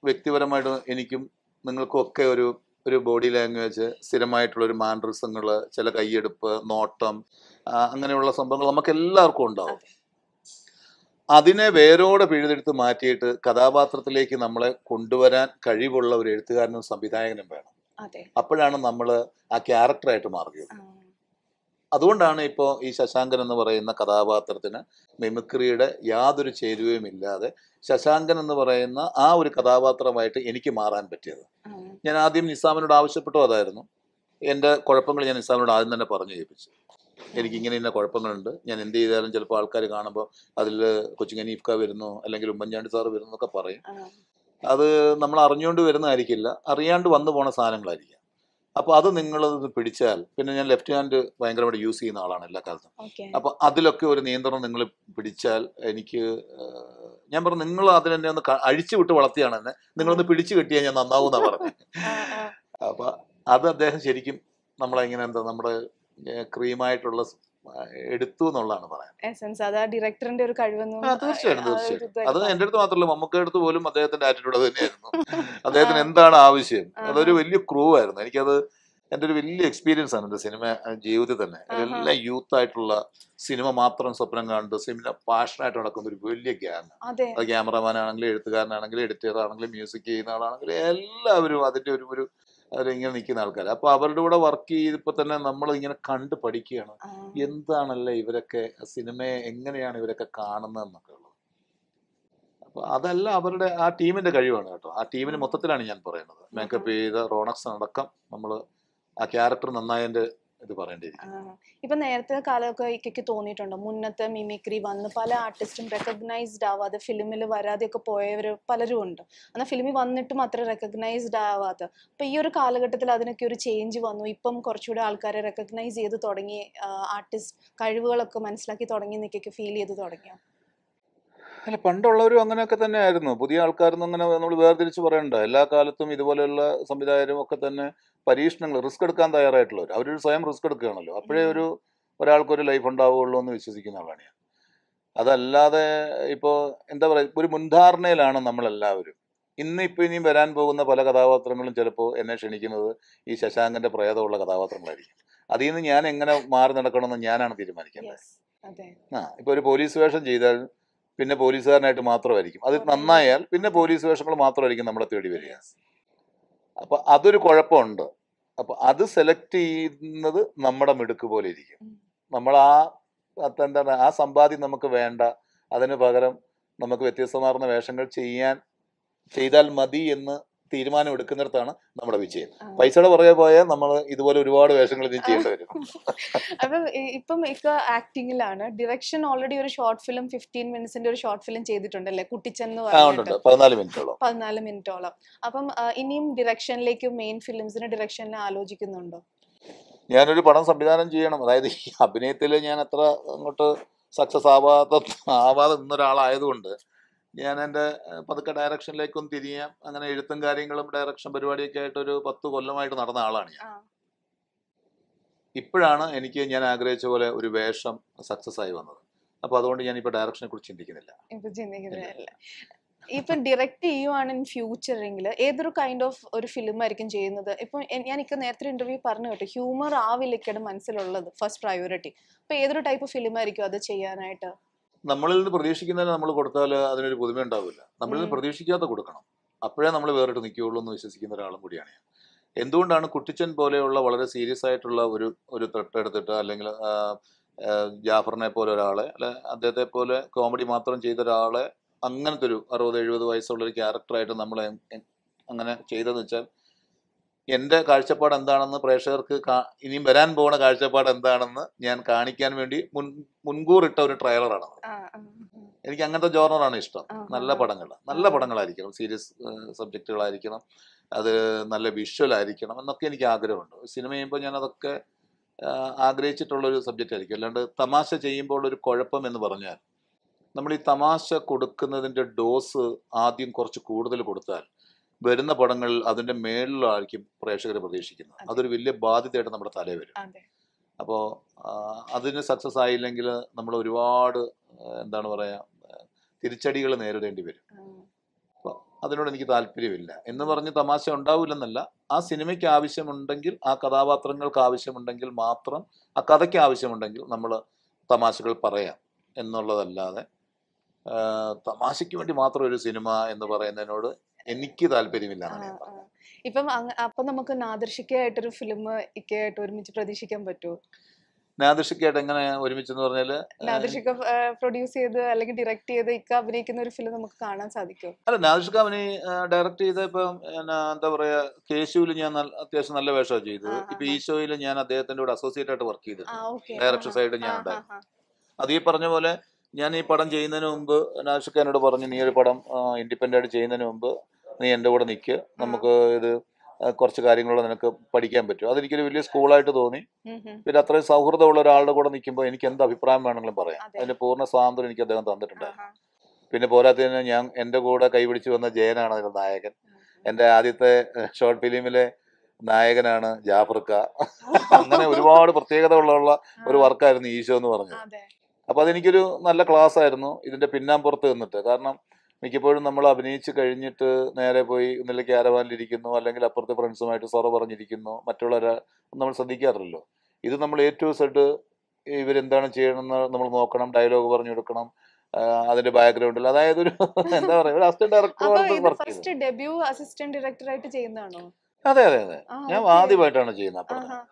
വ്യക്തിപരമായിട്ട് എനിക്കും നിങ്ങൾക്കും ഒക്കെ ഒരു ഒരു ബോഡി ലാംഗ്വേജ് സ്ഥിരമായിട്ടുള്ള ഒരു മാനറിസങ്ങൾ ചില കൈയെടുപ്പ് നോട്ടം ആ, അങ്ങനെയുള്ള സംഭവങ്ങൾ നമുക്ക് എല്ലാവർക്കും ഉണ്ടാവും അതെ. അതിനെ വേരോടെ പിഴുതെടുത്ത് മാറ്റിയിട്ട് കഥാപാത്രത്തിലേക്ക് നമ്മളെ കൊണ്ടുവരാൻ കഴിവുള്ള ഒരു എഴുത്തുകാരനും സംവിധായകനും വേണം അതെ അപ്പോഴാണ് നമ്മൾ ആ ക്യാരക്ടറായിട്ട് മാറുകയുള്ളൂ ആ, അതുകൊണ്ടാണ് ഇപ്പോൾ ഈ ശശാങ്കൻ എന്ന് പറയുന്ന കഥാപാത്രത്തിന് മിമിക്രിയുടെ യാതൊരു ചേരുവയും ഇല്ലാതെ ശശാങ്കൻ എന്ന് പറയുന്ന ആ ഒരു കഥാപാത്രമായിട്ട് എനിക്ക് മാറാൻ പറ്റിയത് ആ, ഞാൻ ആദ്യം നിസാമിനോട് ആവശ്യപ്പെട്ടു അതായിരുന്നു എൻ്റെ കുഴപ്പങ്ങൾ ഞാൻ നിസാമിനോട് ആദ്യം തന്നെ പറഞ്ഞു കേൾപ്പിച്ചു എനിക്ക് ഇങ്ങനെ ഇന്ന കുഴപ്പങ്ങളുണ്ട് ഞാൻ എന്ത് ചെയ്താലും ചിലപ്പോൾ ആൾക്കാർ കാണുമ്പോൾ അതിൽ കൊച്ചിങ്ങനീഫ്ക വരുന്നു അല്ലെങ്കിൽ ഉമ്മൻചാണ്ടി സാറ് വരുന്നു എന്നൊക്കെ പറയും ആ, അത് നമ്മൾ അറിഞ്ഞുകൊണ്ട് വരുന്നതായിരിക്കില്ല അറിയാണ്ട് വന്നു പോണ സാധനങ്ങളായിരിക്കാം അപ്പോൾ അത് നിങ്ങളത് പിടിച്ചാൽ പിന്നെ ഞാൻ ലെഫ്റ്റ് ഹാൻഡ് ഭയങ്കരമായിട്ട് യൂസ് ചെയ്യുന്ന ആളാണ് എല്ലാ കാലത്തും ഓക്കെ അപ്പൊ അതിലൊക്കെ ഒരു നിയന്ത്രണം നിങ്ങൾ പിടിച്ചാൽ എനിക്ക് ഏഹ്, ഞാൻ പറഞ്ഞു നിങ്ങൾ അതിനെന്നെ ഒന്ന് ക- അഴിച്ചു വിട്ട് വളർത്തിയാണ് എന്നെ നിങ്ങളൊന്ന് പിടിച്ചു കെട്ടിയാൽ ഞാൻ നന്നാവുന്ന പറഞ്ഞു ആ, ആ, അപ്പൊ അത് അദ്ദേഹം ശരിക്കും നമ്മളെങ്ങനെ എന്താ നമ്മുടെ ക്രീമായിട്ടുള്ള എടുത്തു എന്നുള്ളതാണ് പറയാൻ എസൻസ് അത് ആ ഡയറക്ടറിന്റെ ഒരു കഴിവെന്നും ആ, തീർച്ചയായിട്ടും ആ, ഒരു തീർച്ചയായിട്ടും ഇതായിട്ട് അത് പറയാം. എൻ്റെ അടുത്ത് മാത്രമല്ല മമ്മൂക്കയുടെ അടുത്ത് പോലും അദ്ദേഹത്തിന്റെ ആറ്റിറ്റ്യൂഡ് അത് തന്നെയായിരുന്നു അദ്ദേഹത്തിന് എന്താണ് ആവശ്യം ആഹാ. അതൊരു വലിയ ക്രൂ ആയിരുന്നു എനിക്കത് എൻ്റെ ഒരു വലിയ എക്സ്പീരിയൻസ് ആണ് എൻ്റെ സിനിമ അഹ് ജീവിതത്തിൽ തന്നെ ആഹാ. എല്ലാം യൂത്ത് ആയിട്ടുള്ള സിനിമ മാത്രം സ്വപ്നം കാണുന്നത് സിനിമ പാഷനായിട്ട് നടക്കുന്ന ഒരു വലിയ ഗ്യാങ് അതെ അത് ക്യാമറമാൻ ആണെങ്കിലും എഴുത്തുകാരനാണെങ്കിലും എഡിറ്റർ ആണെങ്കിലും മ്യൂസിക് ചെയ്യുന്ന ആളാണെങ്കിലും എല്ലാവരും അതിന്റെ ഒരു ഒരു അവരിങ്ങനെ നിൽക്കുന്ന ആൾക്കാർ അപ്പൊ അവരുടെ കൂടെ വർക്ക് ചെയ്തപ്പോ തന്നെ നമ്മൾ ഇങ്ങനെ കണ്ട് പഠിക്കുകയാണ് ആ, എന്താണല്ലേ ഇവരൊക്കെ സിനിമയെ എങ്ങനെയാണ് ഇവരൊക്കെ കാണുന്നതെന്നൊക്കെ ഉള്ളത് അപ്പൊ അതല്ല അവരുടെ ആ ടീമിന്റെ കഴിവാണ് കേട്ടോ ആ ടീമിന് മൊത്തത്തിലാണ് ഞാൻ പറയുന്നത് മേക്കപ്പ് ചെയ്ത റോണക്സ് അടക്കം നമ്മൾ ആ ക്യാരക്ടർ നന്നായതിന്റെ ഇത് പറയേണ്ടിയിരിക്കും ആ. ഇപ്പൊ നേരത്തെ കാലമൊക്കെ ഇക്കയ്ക്ക് തോന്നിയിട്ടുണ്ടോ മുന്നത്തെ മിമിക്രി വന്ന് പല ആർട്ടിസ്റ്റും റെക്കഗ്നൈസ്ഡ് ആവാതെ ഫിലിമിൽ വരാതെയൊക്കെ പോയവർ പലരും ഉണ്ട് എന്നാൽ ഫിലിമിൽ വന്നിട്ടും അത്ര റെക്കഗ്നൈസ്ഡ് ആവാത്ത അപ്പൊ ഈ ഒരു കാലഘട്ടത്തിൽ അതിനൊക്കെ ഒരു ചേഞ്ച് വന്നു ഇപ്പം കുറച്ചുകൂടെ ആൾക്കാരെ റെക്കഗ്നൈസ് ചെയ്ത് തുടങ്ങി ആർട്ടിസ്റ്റ് കഴിവുകളൊക്കെ മനസ്സിലാക്കി തുടങ്ങി നിക്കൊക്കെ ഫീൽ ചെയ്ത് തുടങ്ങിയോ അല്ല പണ്ടുള്ളവരും അങ്ങനെയൊക്കെ തന്നെ ആയിരുന്നു പുതിയ ആൾക്കാരൊന്നും അങ്ങനെ നമ്മൾ വേർതിരിച്ച് പറയണ്ട എല്ലാ കാലത്തും ഇതുപോലെയുള്ള സംവിധായകരും ഒക്കെ തന്നെ പരീക്ഷണങ്ങൾ റിസ്ക് എടുക്കാൻ തയ്യാറായിട്ടുള്ളവർ അവരൊരു സ്വയം റിസ്ക് എടുക്കുകയാണല്ലോ അപ്പോഴേ ഒരു ഒരാൾക്കൊരു ലൈഫ് ഉണ്ടാവുകയുള്ളൂ എന്ന് വിശ്വസിക്കുന്ന ആളാണ് ഞാൻ അതല്ലാതെ ഇപ്പോൾ എന്താ പറയുക ഒരു മുൻധാരണയിലാണ് നമ്മളെല്ലാവരും ഇന്ന് ഇപ്പോൾ ഇനിയും വരാൻ പോകുന്ന പല കഥാപാത്രങ്ങളും ചിലപ്പോൾ എന്നെ ക്ഷണിക്കുന്നത് ഈ ശശാങ്കന്റെ പ്രേതമുള്ള കഥാപാത്രങ്ങളായിരിക്കും അതിൽ നിന്ന് ഞാൻ എങ്ങനെ മാറി നടക്കണമെന്ന് ഞാനാണ് തീരുമാനിക്കേണ്ടത് യെസ് അതെ ആ ഇപ്പോൾ ഒരു പോലീസ് വേഷം ചെയ്താൽ പിന്നെ പോലീസുകാരനായിട്ട് മാത്രമായിരിക്കും അത് നന്നായാൽ പിന്നെ പോലീസ് വേഷങ്ങൾ മാത്രമായിരിക്കും നമ്മളെ തേടി വരിക അപ്പൊ അതൊരു കുഴപ്പമുണ്ട് അപ്പൊ അത് സെലക്ട് ചെയ്യുന്നത് നമ്മുടെ മിടുക്ക് പോലെ ഇരിക്കും ഉം. നമ്മൾ ആ അത് എന്താണ് ആ സമ്പാദ്യം നമുക്ക് വേണ്ട അതിന് പകരം നമുക്ക് വ്യത്യസ്തമാർന്ന വേഷങ്ങൾ ചെയ്യാൻ ചെയ്താൽ മതി എന്ന് തീരുമാനം എടുക്കുന്നിടത്താണ് നമ്മുടെ വിജയം ആ. പൈസയുടെ പുറകെ പോയാൽ നമ്മൾ ഇതുപോലെ ഒരുപാട് വേഷങ്ങൾ ഇനി ചെയ്യേണ്ടി വരും അപ്പൊ ഇ- ഇപ്പം ഇക്ക ആക്ടിങ്ങിലാണ് ഡിറക്ഷൻ ഓൾറെഡി ഒരു ഷോർട്ട് ഫിലിം ഫിഫ്റ്റീൻ മിനിറ്റ്സിന്റെ ഒരു ഷോർട്ട് ഫിലിം ചെയ്തിട്ടുണ്ടല്ലേ കുട്ടിച്ചൻ എന്ന് ആ ഉണ്ട് പറഞ്ഞിട്ട് ഉണ്ട് പതിനാല് മിനിറ്റോളം പതിനാല് മിനിറ്റോളം അപ്പം ആ, ഇനിയും ഡിറക്ഷനിലേക്ക് മെയിൻ ഫിലിംസിന് ഡിറക്ഷനിൽ ആലോചിക്കുന്നുണ്ടോ ഞാനൊരു പടം സംവിധാനം ചെയ്യണം അതായത് ഈ അഭിനയത്തിൽ ഞാൻ അത്ര അങ്ങോട്ട് സക്സസ് ആവാത്ത ആവാതെ നിന്നൊരാളായതുകൊണ്ട് ഞാൻ എൻ്റെ ഏഹ്, പതുക്കെ ഡയറക്ഷനിലേക്കൊന്ന് തിരിയാം അങ്ങനെ എഴുത്തും കാര്യങ്ങളും ഡയറക്ഷൻ പരിപാടിയൊക്കെ ആയിട്ട് ഒരു പത്ത് കൊല്ലമായിട്ട് നടന്ന ആളാണ് ഞാൻ ആ ഇപ്പോഴാണ് എനിക്ക് ഞാൻ ആഗ്രഹിച്ച പോലെ ഒരു വേഷം സക്സസ് ആയി വന്നത് അപ്പോൾ അതുകൊണ്ട് ഞാൻ ഇപ്പോൾ ഡയറക്ഷനെ കുറിച്ച് ചിന്തിക്കുന്നില്ല ഇപ്പൊ ചിന്തിക്കുന്നില്ല ഇപ്പൊ ഡയറക്റ്റ് ചെയ്യുവാണ് ഇൻ ഫ്യൂച്ചറെങ്കിൽ ഏതൊരു കൈൻഡ് ഓഫ് ഒരു ഫിലിം ആയിരിക്കും ചെയ്യുന്നത് ഇപ്പൊ എ- ഞാൻ ഇക്ക നേരത്തെ ഇന്റർവ്യൂ പറഞ്ഞു കേട്ടോ ഹ്യൂമർ ആവില്ല ഇക്കയുടെ മനസ്സിലുള്ളത് ഫസ്റ്റ് പ്രയോറിറ്റി അപ്പൊ ഏതൊരു ടൈപ്പ് ഫിലിം ആയിരിക്കും അത് ചെയ്യാനായിട്ട് നമ്മളിൽ നിന്ന് പ്രതീക്ഷിക്കുന്നതിന് നമ്മൾ കൊടുത്താൽ അതിനൊരു പുതുമ ഉണ്ടാവില്ല നമ്മളിൽ നിന്ന് ഉം. പ്രതീക്ഷിക്കാത്ത കൊടുക്കണം അപ്പോഴേ നമ്മൾ വേറിട്ട് നിൽക്കുകയുള്ളൂ എന്ന് വിശ്വസിക്കുന്ന ഒരാളും കൂടിയാണ് ഞാൻ എന്തുകൊണ്ടാണ് കുട്ടിച്ചൻ പോലെയുള്ള വളരെ സീരിയസ് ആയിട്ടുള്ള ഒരു ഒരു ത്രെട്ട് എടുത്തിട്ട് അല്ലെങ്കിൽ ആ, ആ, ജാഫറിനെ പോലെ ഒരാളെ അല്ലെ അദ്ദേഹത്തെ പോലെ കോമഡി മാത്രം ചെയ്ത ഒരാളെ അങ്ങനത്തെ ഒരു അറുപത് എഴുപത് വയസ്സുള്ള ഒരു ക്യാരക്ടറായിട്ട് നമ്മൾ അങ്ങനെ ചെയ്തതെന്ന് വെച്ചാൽ എൻ്റെ കാഴ്ചപ്പാട് എന്താണെന്ന് പ്രേക്ഷകർക്ക് കാ- ഇനിയും വരാൻ പോകുന്ന കാഴ്ചപ്പാട് എന്താണെന്ന് ഞാൻ കാണിക്കാൻ വേണ്ടി മുൻ മുൻകൂർ ഇട്ട ഒരു ട്രailer-ആണ് അത്. ആ, ആ, എനിക്ക് അങ്ങനത്തെ ജോണറാണ് ഇഷ്ടം ആ, നല്ല ആ. പടങ്ങൾ നല്ല പടങ്ങളായിരിക്കണം സീരിയസ് സബ്ജക്റ്റുകളായിരിക്കണം അത് നല്ല വിഷ്വൽ ആയിരിക്കണം എന്നൊക്കെ എനിക്ക് ആഗ്രഹമുണ്ട് സിനിമ ചെയ്യുമ്പോൾ ഞാൻ അതൊക്കെ ആ, ആഗ്രഹിച്ചിട്ടുള്ളൊരു സബ്ജക്റ്റ് ആയിരിക്കും അല്ലാണ്ട് തമാശ ചെയ്യുമ്പോൾ ഒരു കുഴപ്പം എന്ന് പറഞ്ഞാൽ നമ്മൾ ഈ തമാശ കൊടുക്കുന്നതിൻ്റെ ഡോസ് ആദ്യം കുറച്ച് കൂടുതൽ കൊടുത്താൽ വരുന്ന പടങ്ങളിൽ അതിൻ്റെ മേളിലായിരിക്കും പ്രേക്ഷകർ പ്രതീക്ഷിക്കുന്നത് അതെ. അതൊരു വലിയ ബാധ്യതയായിട്ട് നമ്മുടെ തലയിൽ വരും അതെ അപ്പോൾ അതിന് സക്സസ് ആയില്ലെങ്കിൽ നമ്മൾ ഒരുപാട് ആ, എന്താണ് പറയുക തിരിച്ചടികൾ നേരിടേണ്ടി വരും ആ, അതിനോട് എനിക്ക് താല്പര്യമില്ല എന്ന് പറഞ്ഞ് തമാശ ഉണ്ടാവില്ലെന്നല്ല ആ സിനിമയ്ക്ക് ആവശ്യമുണ്ടെങ്കിൽ ആ കഥാപാത്രങ്ങൾക്ക് ആവശ്യമുണ്ടെങ്കിൽ മാത്രം ആ കഥയ്ക്ക് ആവശ്യമുണ്ടെങ്കിൽ നമ്മൾ തമാശകൾ പറയാം എന്നുള്ളതല്ലാതെ ആ, തമാശയ്ക്ക് വേണ്ടി മാത്രം ഒരു സിനിമ എന്ന് പറയുന്നതിനോട് എനിക്ക് താല്പര്യമില്ല ആ, എന്നാണ് ഞാൻ ആ. പറഞ്ഞത് ഇപ്പം അങ്ങ- അപ്പൊ നമുക്ക് നാദർശിക്കായിട്ടൊരു ഫിലിം ഇക്കയായിട്ട് ഒരുമിച്ച് പ്രതീക്ഷിക്കാൻ പറ്റുമോ നാദൃഷിക്കായിട്ട് എങ്ങനെ ഒരുമിച്ചെന്ന് പറഞ്ഞാൽ നാദർശിക്ക പ്രൊഡ്യൂസ് ചെയ്ത് അല്ലെങ്കിൽ ഡയറക്ട് ചെയ്ത് ഇക്ക അഭിനയിക്കുന്ന ഒരു ഫിലിം നമുക്ക് കാണാൻ സാധിക്കുമോ അല്ല നാദിഷ്ക അവന് ഡയറക്റ്റ് ചെയ്ത ഇപ്പം എന്നാ, എന്താ പറയാ കേശുവിൽ ഞാൻ നല്ല- അത്യാവശ്യം നല്ല വേഷമാണ് ചെയ്തത് ആ, ആ, ഇപ്പൊ ആ. ഈ ഷോയിൽ ഞാൻ അദ്ദേഹത്തിന്റെ കൂടെ അസോസിയേറ്റ് ആയിട്ട് വർക്ക് ആ ചെയ്തിട്ടുണ്ട് ഓക്കെ ഡയറക്ടർ സൈഡ് ഞാൻ ഉണ്ടായിരുന്നു അത് ഈ പറഞ്ഞ പോലെ ഞാൻ ഈ പടം ചെയ്യുന്നതിന് മുമ്പ് നാഷിക്ക എന്നോട് പറഞ്ഞു നീ ഒരു പടം ഇൻഡിപെൻഡന്റ് ആയിട്ട് ചെയ്യുന്നതിന് മുമ്പ് നീ എൻ്റെ കൂടെ നിൽക്ക് നമുക്ക് ഇത് ആ, കുറച്ച് കാര്യങ്ങളോട് നിനക്ക് പഠിക്കാൻ പറ്റും അതെനിക്കൊരു വലിയ സ്കൂളായിട്ട് തോന്നി പിന്നെ അത്രയും സൗഹൃദമുള്ള ഒരാളുടെ കൂടെ നിൽക്കുമ്പോൾ എനിക്ക് എന്ത് അഭിപ്രായം വേണമെങ്കിലും പറയാം അതെ. അതിന്റെ പൂർണ്ണ സ്വാതന്ത്ര്യം എനിക്ക് അദ്ദേഹം തന്നിട്ടുണ്ടായിരുന്നു പിന്നെ പോരാത്തതിന് ഞാൻ എൻ്റെ കൂടെ കൈപിടിച്ച് വന്ന ജയനാണ് അതിന്റെ നായകൻ എൻ്റെ ആദ്യത്തെ ഷോർട്ട് ഫിലിമിലെ നായകനാണ് ജാഫർക്ക അങ്ങനെ ഒരുപാട് പ്രത്യേകതകളുള്ള ഒരു വർക്കായിരുന്നു ഈശോ എന്ന് പറഞ്ഞത് അതെ അപ്പോൾ അതെനിക്കൊരു നല്ല ക്ലാസ് ആയിരുന്നു ഇതിന്റെ പിന്നാമ്പുറത്ത് നിന്നിട്ട് കാരണം മിക്കപ്പോഴും നമ്മൾ അഭിനയിച്ച് കഴിഞ്ഞിട്ട് നേരെ പോയി ഒന്നില്ല ക്യാരവാനിലിരിക്കുന്നു അല്ലെങ്കിൽ അപ്പുറത്തെ ഫ്രണ്ട്സുമായിട്ട് സൊറ പറഞ്ഞിരിക്കുന്നു മറ്റുള്ളവരെ നമ്മൾ ശ്രദ്ധിക്കാറില്ലല്ലോ ഇത് നമ്മൾ എ ടു സെഡ് ഇവരെന്താണ് ചെയ്യണമെന്ന് നമ്മൾ നോക്കണം ഡയലോഗ് പറഞ്ഞു കൊടുക്കണം ആ, അതിന്റെ ബാക്ക്ഗ്രൗണ്ടിൽ അതായത് ഒരു എന്താ പറയുക ഒരു അസിസ്റ്റന്റ് അപ്പൊ ഡയറക്ടർ ഇത് വർക്ക് ചെയ്തു ഫസ്റ്റ് ഡെബ്യൂ അസിസ്റ്റന്റ് ഡയറക്ടർ ആയിട്ട് ചെയ്യുന്നതാണോ അതെ അതെ അതെ ആ, ഞാൻ okay. ആദ്യമായിട്ടാണ് ചെയ്യുന്നത് അപ്പോൾ ആഹാ.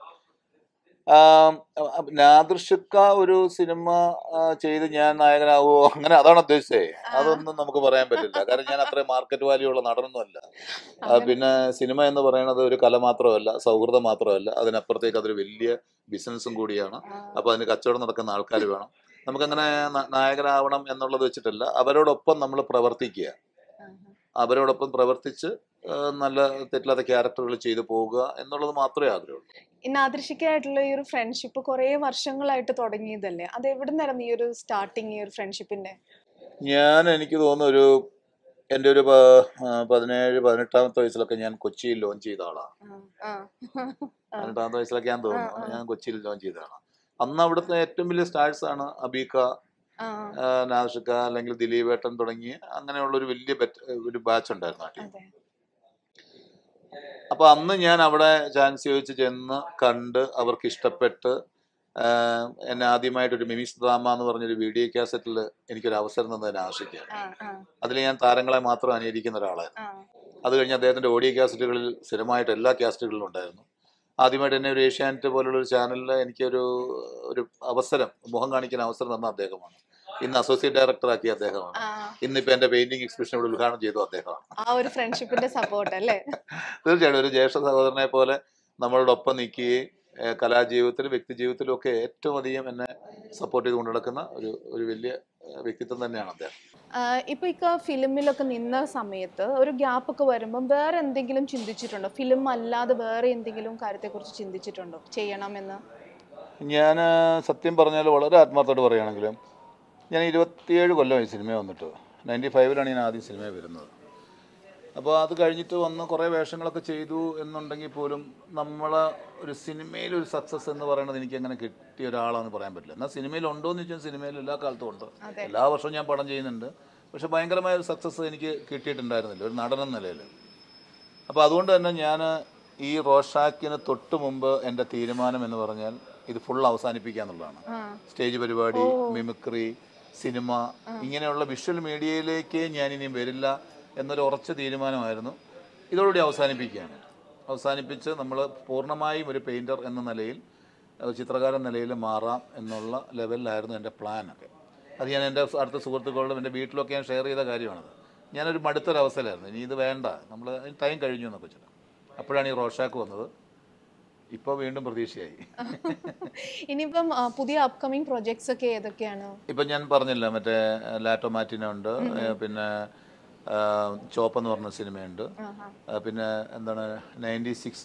നാദൃശക്ക ഒരു സിനിമ ആ, ചെയ്ത് ഞാൻ നായകനാവോ അങ്ങനെ അതാണ് ഉദ്ദേശിച്ചേ അതൊന്നും നമുക്ക് പറയാൻ പറ്റില്ല കാരണം ഞാൻ അത്രയും മാർക്കറ്റ് വാല്യൂ ഉള്ള നടനൊന്നുമല്ല ആ, അങ്ങനെ- പിന്നെ സിനിമ എന്ന് പറയുന്നത് ഒരു കല മാത്രമല്ല സൗഹൃദം മാത്രമല്ല അതിനപ്പുറത്തേക്ക് അതൊരു വലിയ ബിസിനസ്സും കൂടിയാണ് ആ, അപ്പൊ അതിന് കച്ചവടം നടക്കുന്ന ആൾക്കാർ വേണം നമുക്കങ്ങനെ ന- നായകനാവണം എന്നുള്ളത് വെച്ചിട്ടല്ല അവരോടൊപ്പം നമ്മൾ പ്രവർത്തിക്കുക ആഹാ. അവരോടൊപ്പം പ്രവർത്തിച്ച് ആ, നല്ല തെറ്റില്ലാത്ത ക്യാരക്ടറുകൾ ചെയ്തു പോവുക എന്നുള്ളത് മാത്രമേ ആഗ്രഹമുള്ളൂ ഈ നാദൃശിക്കായിട്ടുള്ള ഈ ഒരു ഫ്രണ്ട്ഷിപ്പ് കുറേ വർഷങ്ങളായിട്ട് തുടങ്ങിയതല്ലേ അത് എവിടെ നിന്നായിരുന്നു ഈ ഒരു സ്റ്റാർട്ടിങ് ഈ ഒരു ഫ്രണ്ട്ഷിപ്പിന്റെ ഞാൻ എനിക്ക് തോന്നുന്നു ഒരു എൻ്റെ ഒരു പ- ആ, പതിനേഴ് പതിനെട്ടാമത്തെ വയസ്സിലൊക്കെ ഞാൻ കൊച്ചിയിൽ ലോഞ്ച് ചെയ്ത ആളാണ് ആ, ആ. ആ, പതിനെട്ടാമത്തെ വയസ്സിലൊക്കെ ഞാൻ ആ, തോന്നുന്നു ആ. ഞാൻ കൊച്ചിയിൽ ലോഞ്ച് ചെയ്തതാണ് അന്ന് അവിടുത്തെ ഏറ്റവും വലിയ സ്റ്റാർസ് ആണ് അബീക്ക ആ, ആ, നാഷിക അല്ലെങ്കിൽ ദിലീപേട്ടൻ തുടങ്ങിയ അങ്ങനെയുള്ള ഒരു വലിയ ബെറ്റ് ഒരു ബാച്ച് ഉണ്ടായിരുന്നു ആ ടീം അതെ അപ്പൊ അന്ന് ഞാൻ അവിടെ ചാൻസ് ചോദിച്ച് ചെന്ന് കണ്ട് അവർക്ക് ഇഷ്ടപ്പെട്ട് ആ, എന്നെ ആദ്യമായിട്ട് ഒരു മിമിക്സ് ഡ്രാമ എന്ന് പറഞ്ഞൊരു വീഡിയോ കാസറ്റിൽ എനിക്കൊരു അവസരം തന്നതിന് ആശിക്കുകയാണ് ആ, ആ, അതിൽ ഞാൻ താരങ്ങളെ മാത്രം അനുകരിക്കുന്ന ഒരാളായിരുന്നു ആ. അത് കഴിഞ്ഞ് അദ്ദേഹത്തിന്റെ ഓഡിയോ കാസറ്റുകളിൽ സ്ഥിരമായിട്ട് എല്ലാ കാസറ്റുകളിലും ഉണ്ടായിരുന്നു ആദ്യമായിട്ട് എന്നെ ഒരു ഏഷ്യാനെറ്റ് പോലുള്ള ഒരു ചാനലിൽ എനിക്കൊരു ഒരു അവസരം മുഖം കാണിക്കാൻ അവസരം തന്ന അദ്ദേഹമാണ് ഇന്ന് അസോസിയേറ്റ് ഡയറക്ടർ ആക്കിയ അദ്ദേഹമാണ് ആ, ഇന്നിപ്പോ എന്റെ പെയിന്റിംഗ് എക്സിബിഷൻ ഇവിടെ ഉദ്ഘാടനം ചെയ്തു അദ്ദേഹമാണ് ആ ഒരു ഫ്രണ്ട്ഷിപ്പിന്റെ സപ്പോർട്ട് അല്ലേ തീർച്ചയായിട്ടും ഒരു ജ്യേഷ്ഠ സഹോദരനെ പോലെ നമ്മളോടൊപ്പം നിൽക്കുകയും ഏഹ് കലാജീവിതത്തിലും വ്യക്തി ജീവിതത്തിലും ഒക്കെ ഏറ്റവും അധികം എന്നെ സപ്പോർട്ട് ചെയ്ത് കൊണ്ടു നടക്കുന്ന ഒരു ഒരു വലിയ ഏഹ് വ്യക്തിത്വം തന്നെയാണ് അദ്ദേഹം ആ, ഇപ്പൊ ഇക്ക ഫിലിമിലൊക്കെ നിന്ന സമയത്ത് ഒരു ഗ്യാപ്പ് ഒക്കെ വരുമ്പം വേറെ എന്തെങ്കിലും ചിന്തിച്ചിട്ടുണ്ടോ ഫിലിം അല്ലാതെ വേറെ എന്തെങ്കിലും കാര്യത്തെക്കുറിച്ച് ചിന്തിച്ചിട്ടുണ്ടോ ചെയ്യണമെന്ന് ഞാൻ സത്യം പറഞ്ഞാൽ വളരെ ആത്മാർത്ഥമായിട്ട് പറയുകയാണെങ്കിലും ഞാൻ ഇരുപത്തിയേഴ് കൊല്ലമായി സിനിമ വന്നിട്ട് നയൻറ്റി ഫൈവിലാണ് ഞാൻ ആദ്യം സിനിമ വരുന്നത് അപ്പോൾ അത് കഴിഞ്ഞിട്ട് വന്ന് കുറേ വേഷങ്ങളൊക്കെ ചെയ്തു എന്നുണ്ടെങ്കിൽ പോലും നമ്മളെ ഒരു സിനിമയിൽ ഒരു സക്സസ് എന്ന് പറയുന്നത് എനിക്ക് അങ്ങനെ കിട്ടിയ ഒരാളാണെന്ന് പറയാൻ പറ്റില്ല എന്നാൽ സിനിമയിൽ ഉണ്ടോ എന്ന് ചോദിച്ചാൽ സിനിമയിൽ എല്ലാ കാലത്തും ഉണ്ട് അതെ. എല്ലാ വർഷവും ഞാൻ പടം ചെയ്യുന്നുണ്ട് പക്ഷെ ഭയങ്കരമായ ഒരു സക്സസ് എനിക്ക് കിട്ടിയിട്ടുണ്ടായിരുന്നില്ല ഒരു നടൻ എന്ന നിലയിൽ അപ്പോൾ അതുകൊണ്ട് തന്നെ ഞാൻ ഈ റോഷാക്കിന് തൊട്ട് മുമ്പ് എൻ്റെ തീരുമാനം എന്ന് പറഞ്ഞാൽ ഇത് ഫുൾ അവസാനിപ്പിക്കുക എന്നുള്ളതാണ് ആ, സ്റ്റേജ് പരിപാടി മിമിക്രി സിനിമ ഇങ്ങനെയുള്ള വിഷ്വൽ മീഡിയയിലേക്ക് ഞാൻ ഇനിയും വരില്ല എന്നൊരു ഉറച്ച തീരുമാനമായിരുന്നു ഇതോടുകൂടി അവസാനിപ്പിക്കുകയാണ് അവസാനിപ്പിച്ച് നമ്മൾ പൂർണ്ണമായും ഒരു പെയിൻറ്റർ എന്ന നിലയിൽ ഒരു ചിത്രകാരൻ നിലയിൽ മാറാം എന്നുള്ള ലെവലിലായിരുന്നു എൻ്റെ പ്ലാനൊക്കെ അത് ഞാൻ എൻ്റെ അടുത്ത സുഹൃത്തുക്കളോടും എൻ്റെ വീട്ടിലൊക്കെ ഞാൻ ഷെയർ ചെയ്ത കാര്യമാണത് ഞാനൊരു മടുത്തൊരവസ്ഥയിലായിരുന്നു ഇനി ഇത് വേണ്ട നമ്മൾ ടൈം കഴിഞ്ഞു എന്നൊക്കെ വെച്ചിട്ട് അപ്പോഴാണ് ഈ റോഷാക്ക് വന്നത് ഇപ്പോൾ വീണ്ടും പ്രതീക്ഷയായി ഇനിയിപ്പം ആ, പുതിയ അപ്കമിങ് പ്രൊജക്ട്സ് ഒക്കെ ഏതൊക്കെയാണ് ഇപ്പം ഞാൻ പറഞ്ഞില്ല മറ്റേ ലാറ്റോ മാറ്റിന ഉണ്ട് ഏ, പിന്നെ ആ, ചോപ്പ് എന്ന് പറഞ്ഞ സിനിമയുണ്ട് ആഹാ. ആ, പിന്നെ എന്താണ് നയൻറ്റി സിക്സ്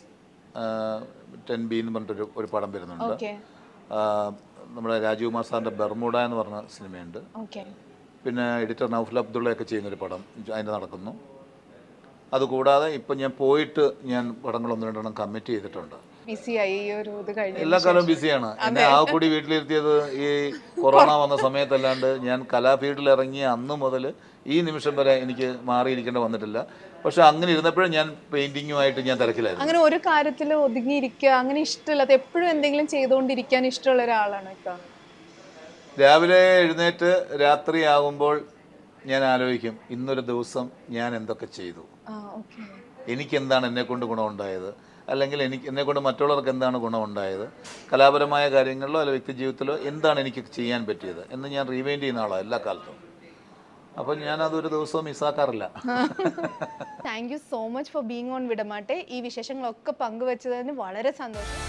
ടെൻ ബി എന്ന് പറഞ്ഞിട്ടൊരു ഒരു പടം വരുന്നുണ്ട് ഓക്കെ ആ, നമ്മുടെ രാജീവ് കുമാർ സാറിൻ്റെ ബെർമുഡ എന്ന് പറഞ്ഞ സിനിമയുണ്ട് ഓക്കെ പിന്നെ എഡിറ്റർ നൗഫൽ അബ്ദുള്ളയൊക്കെ ചെയ്യുന്നൊരു പടം അതിൻ്റെ നടക്കുന്നു അതുകൂടാതെ ഇപ്പം ഞാൻ പോയിട്ട് ഞാൻ പടങ്ങൾ ഒന്ന് രണ്ടെണ്ണം കമ്മിറ്റ് ചെയ്തിട്ടുണ്ട് ബിസി ആയി ഈ ഒരു ഇത് കഴിഞ്ഞ എല്ലാ കാലവും ബിസിയാണ് എന്നെ ആ കൂടി വീട്ടിലിരുത്തിയത് ഈ കൊറോണ വന്ന സമയത്തല്ലാണ്ട് ഞാൻ കലാഫീൽഡിൽ ഇറങ്ങിയ അന്ന് മുതൽ ഈ നിമിഷം വരെ എനിക്ക് മാറിയിരിക്കേണ്ട വന്നിട്ടില്ല പക്ഷെ അങ്ങനെ ഇരുന്നപ്പോഴും ഞാൻ പെയിന്റിങ്ങുമായിട്ട് ഞാൻ തിരക്കിലായിരുന്നു അങ്ങനെ ഒരു കാര്യത്തിൽ ഒതുങ്ങിയിരിക്കുക അങ്ങനെ ഇഷ്ടമില്ലാത്ത എപ്പോഴും എന്തെങ്കിലും ചെയ്തുകൊണ്ടിരിക്കാൻ ഇഷ്ടമുള്ള ഒരാളാണ് ഇക്ക രാവിലെ എഴുന്നേറ്റ് രാത്രിയാകുമ്പോൾ ഞാൻ ആലോചിക്കും ഇന്നൊരു ദിവസം ഞാൻ എന്തൊക്കെ ചെയ്തു ആ ഓക്കെ എനിക്ക് എന്താണ് എന്നെ കൊണ്ട് ഗുണമുണ്ടായത് അല്ലെങ്കിൽ എനിക്ക് എന്നെ കൊണ്ട് മറ്റുള്ളവർക്ക് എന്താണ് ഗുണമുണ്ടായത് കലാപരമായ കാര്യങ്ങളിലോ അല്ലെങ്കിൽ വ്യക്തി ജീവിതത്തിലോ എന്താണ് എനിക്ക് ചെയ്യാൻ പറ്റിയത് എന്ന് ഞാൻ റീവൈൻഡ് ചെയ്യുന്ന ആളാണ് എല്ലാ കാലത്തും അപ്പം ഞാൻ അതൊരു ദിവസവും മിസ്സാക്കാറില്ല thank you so much for being on Vidamatte ഈ വിശേഷങ്ങളൊക്കെ പങ്കുവച്ചതിന് വളരെ സന്തോഷം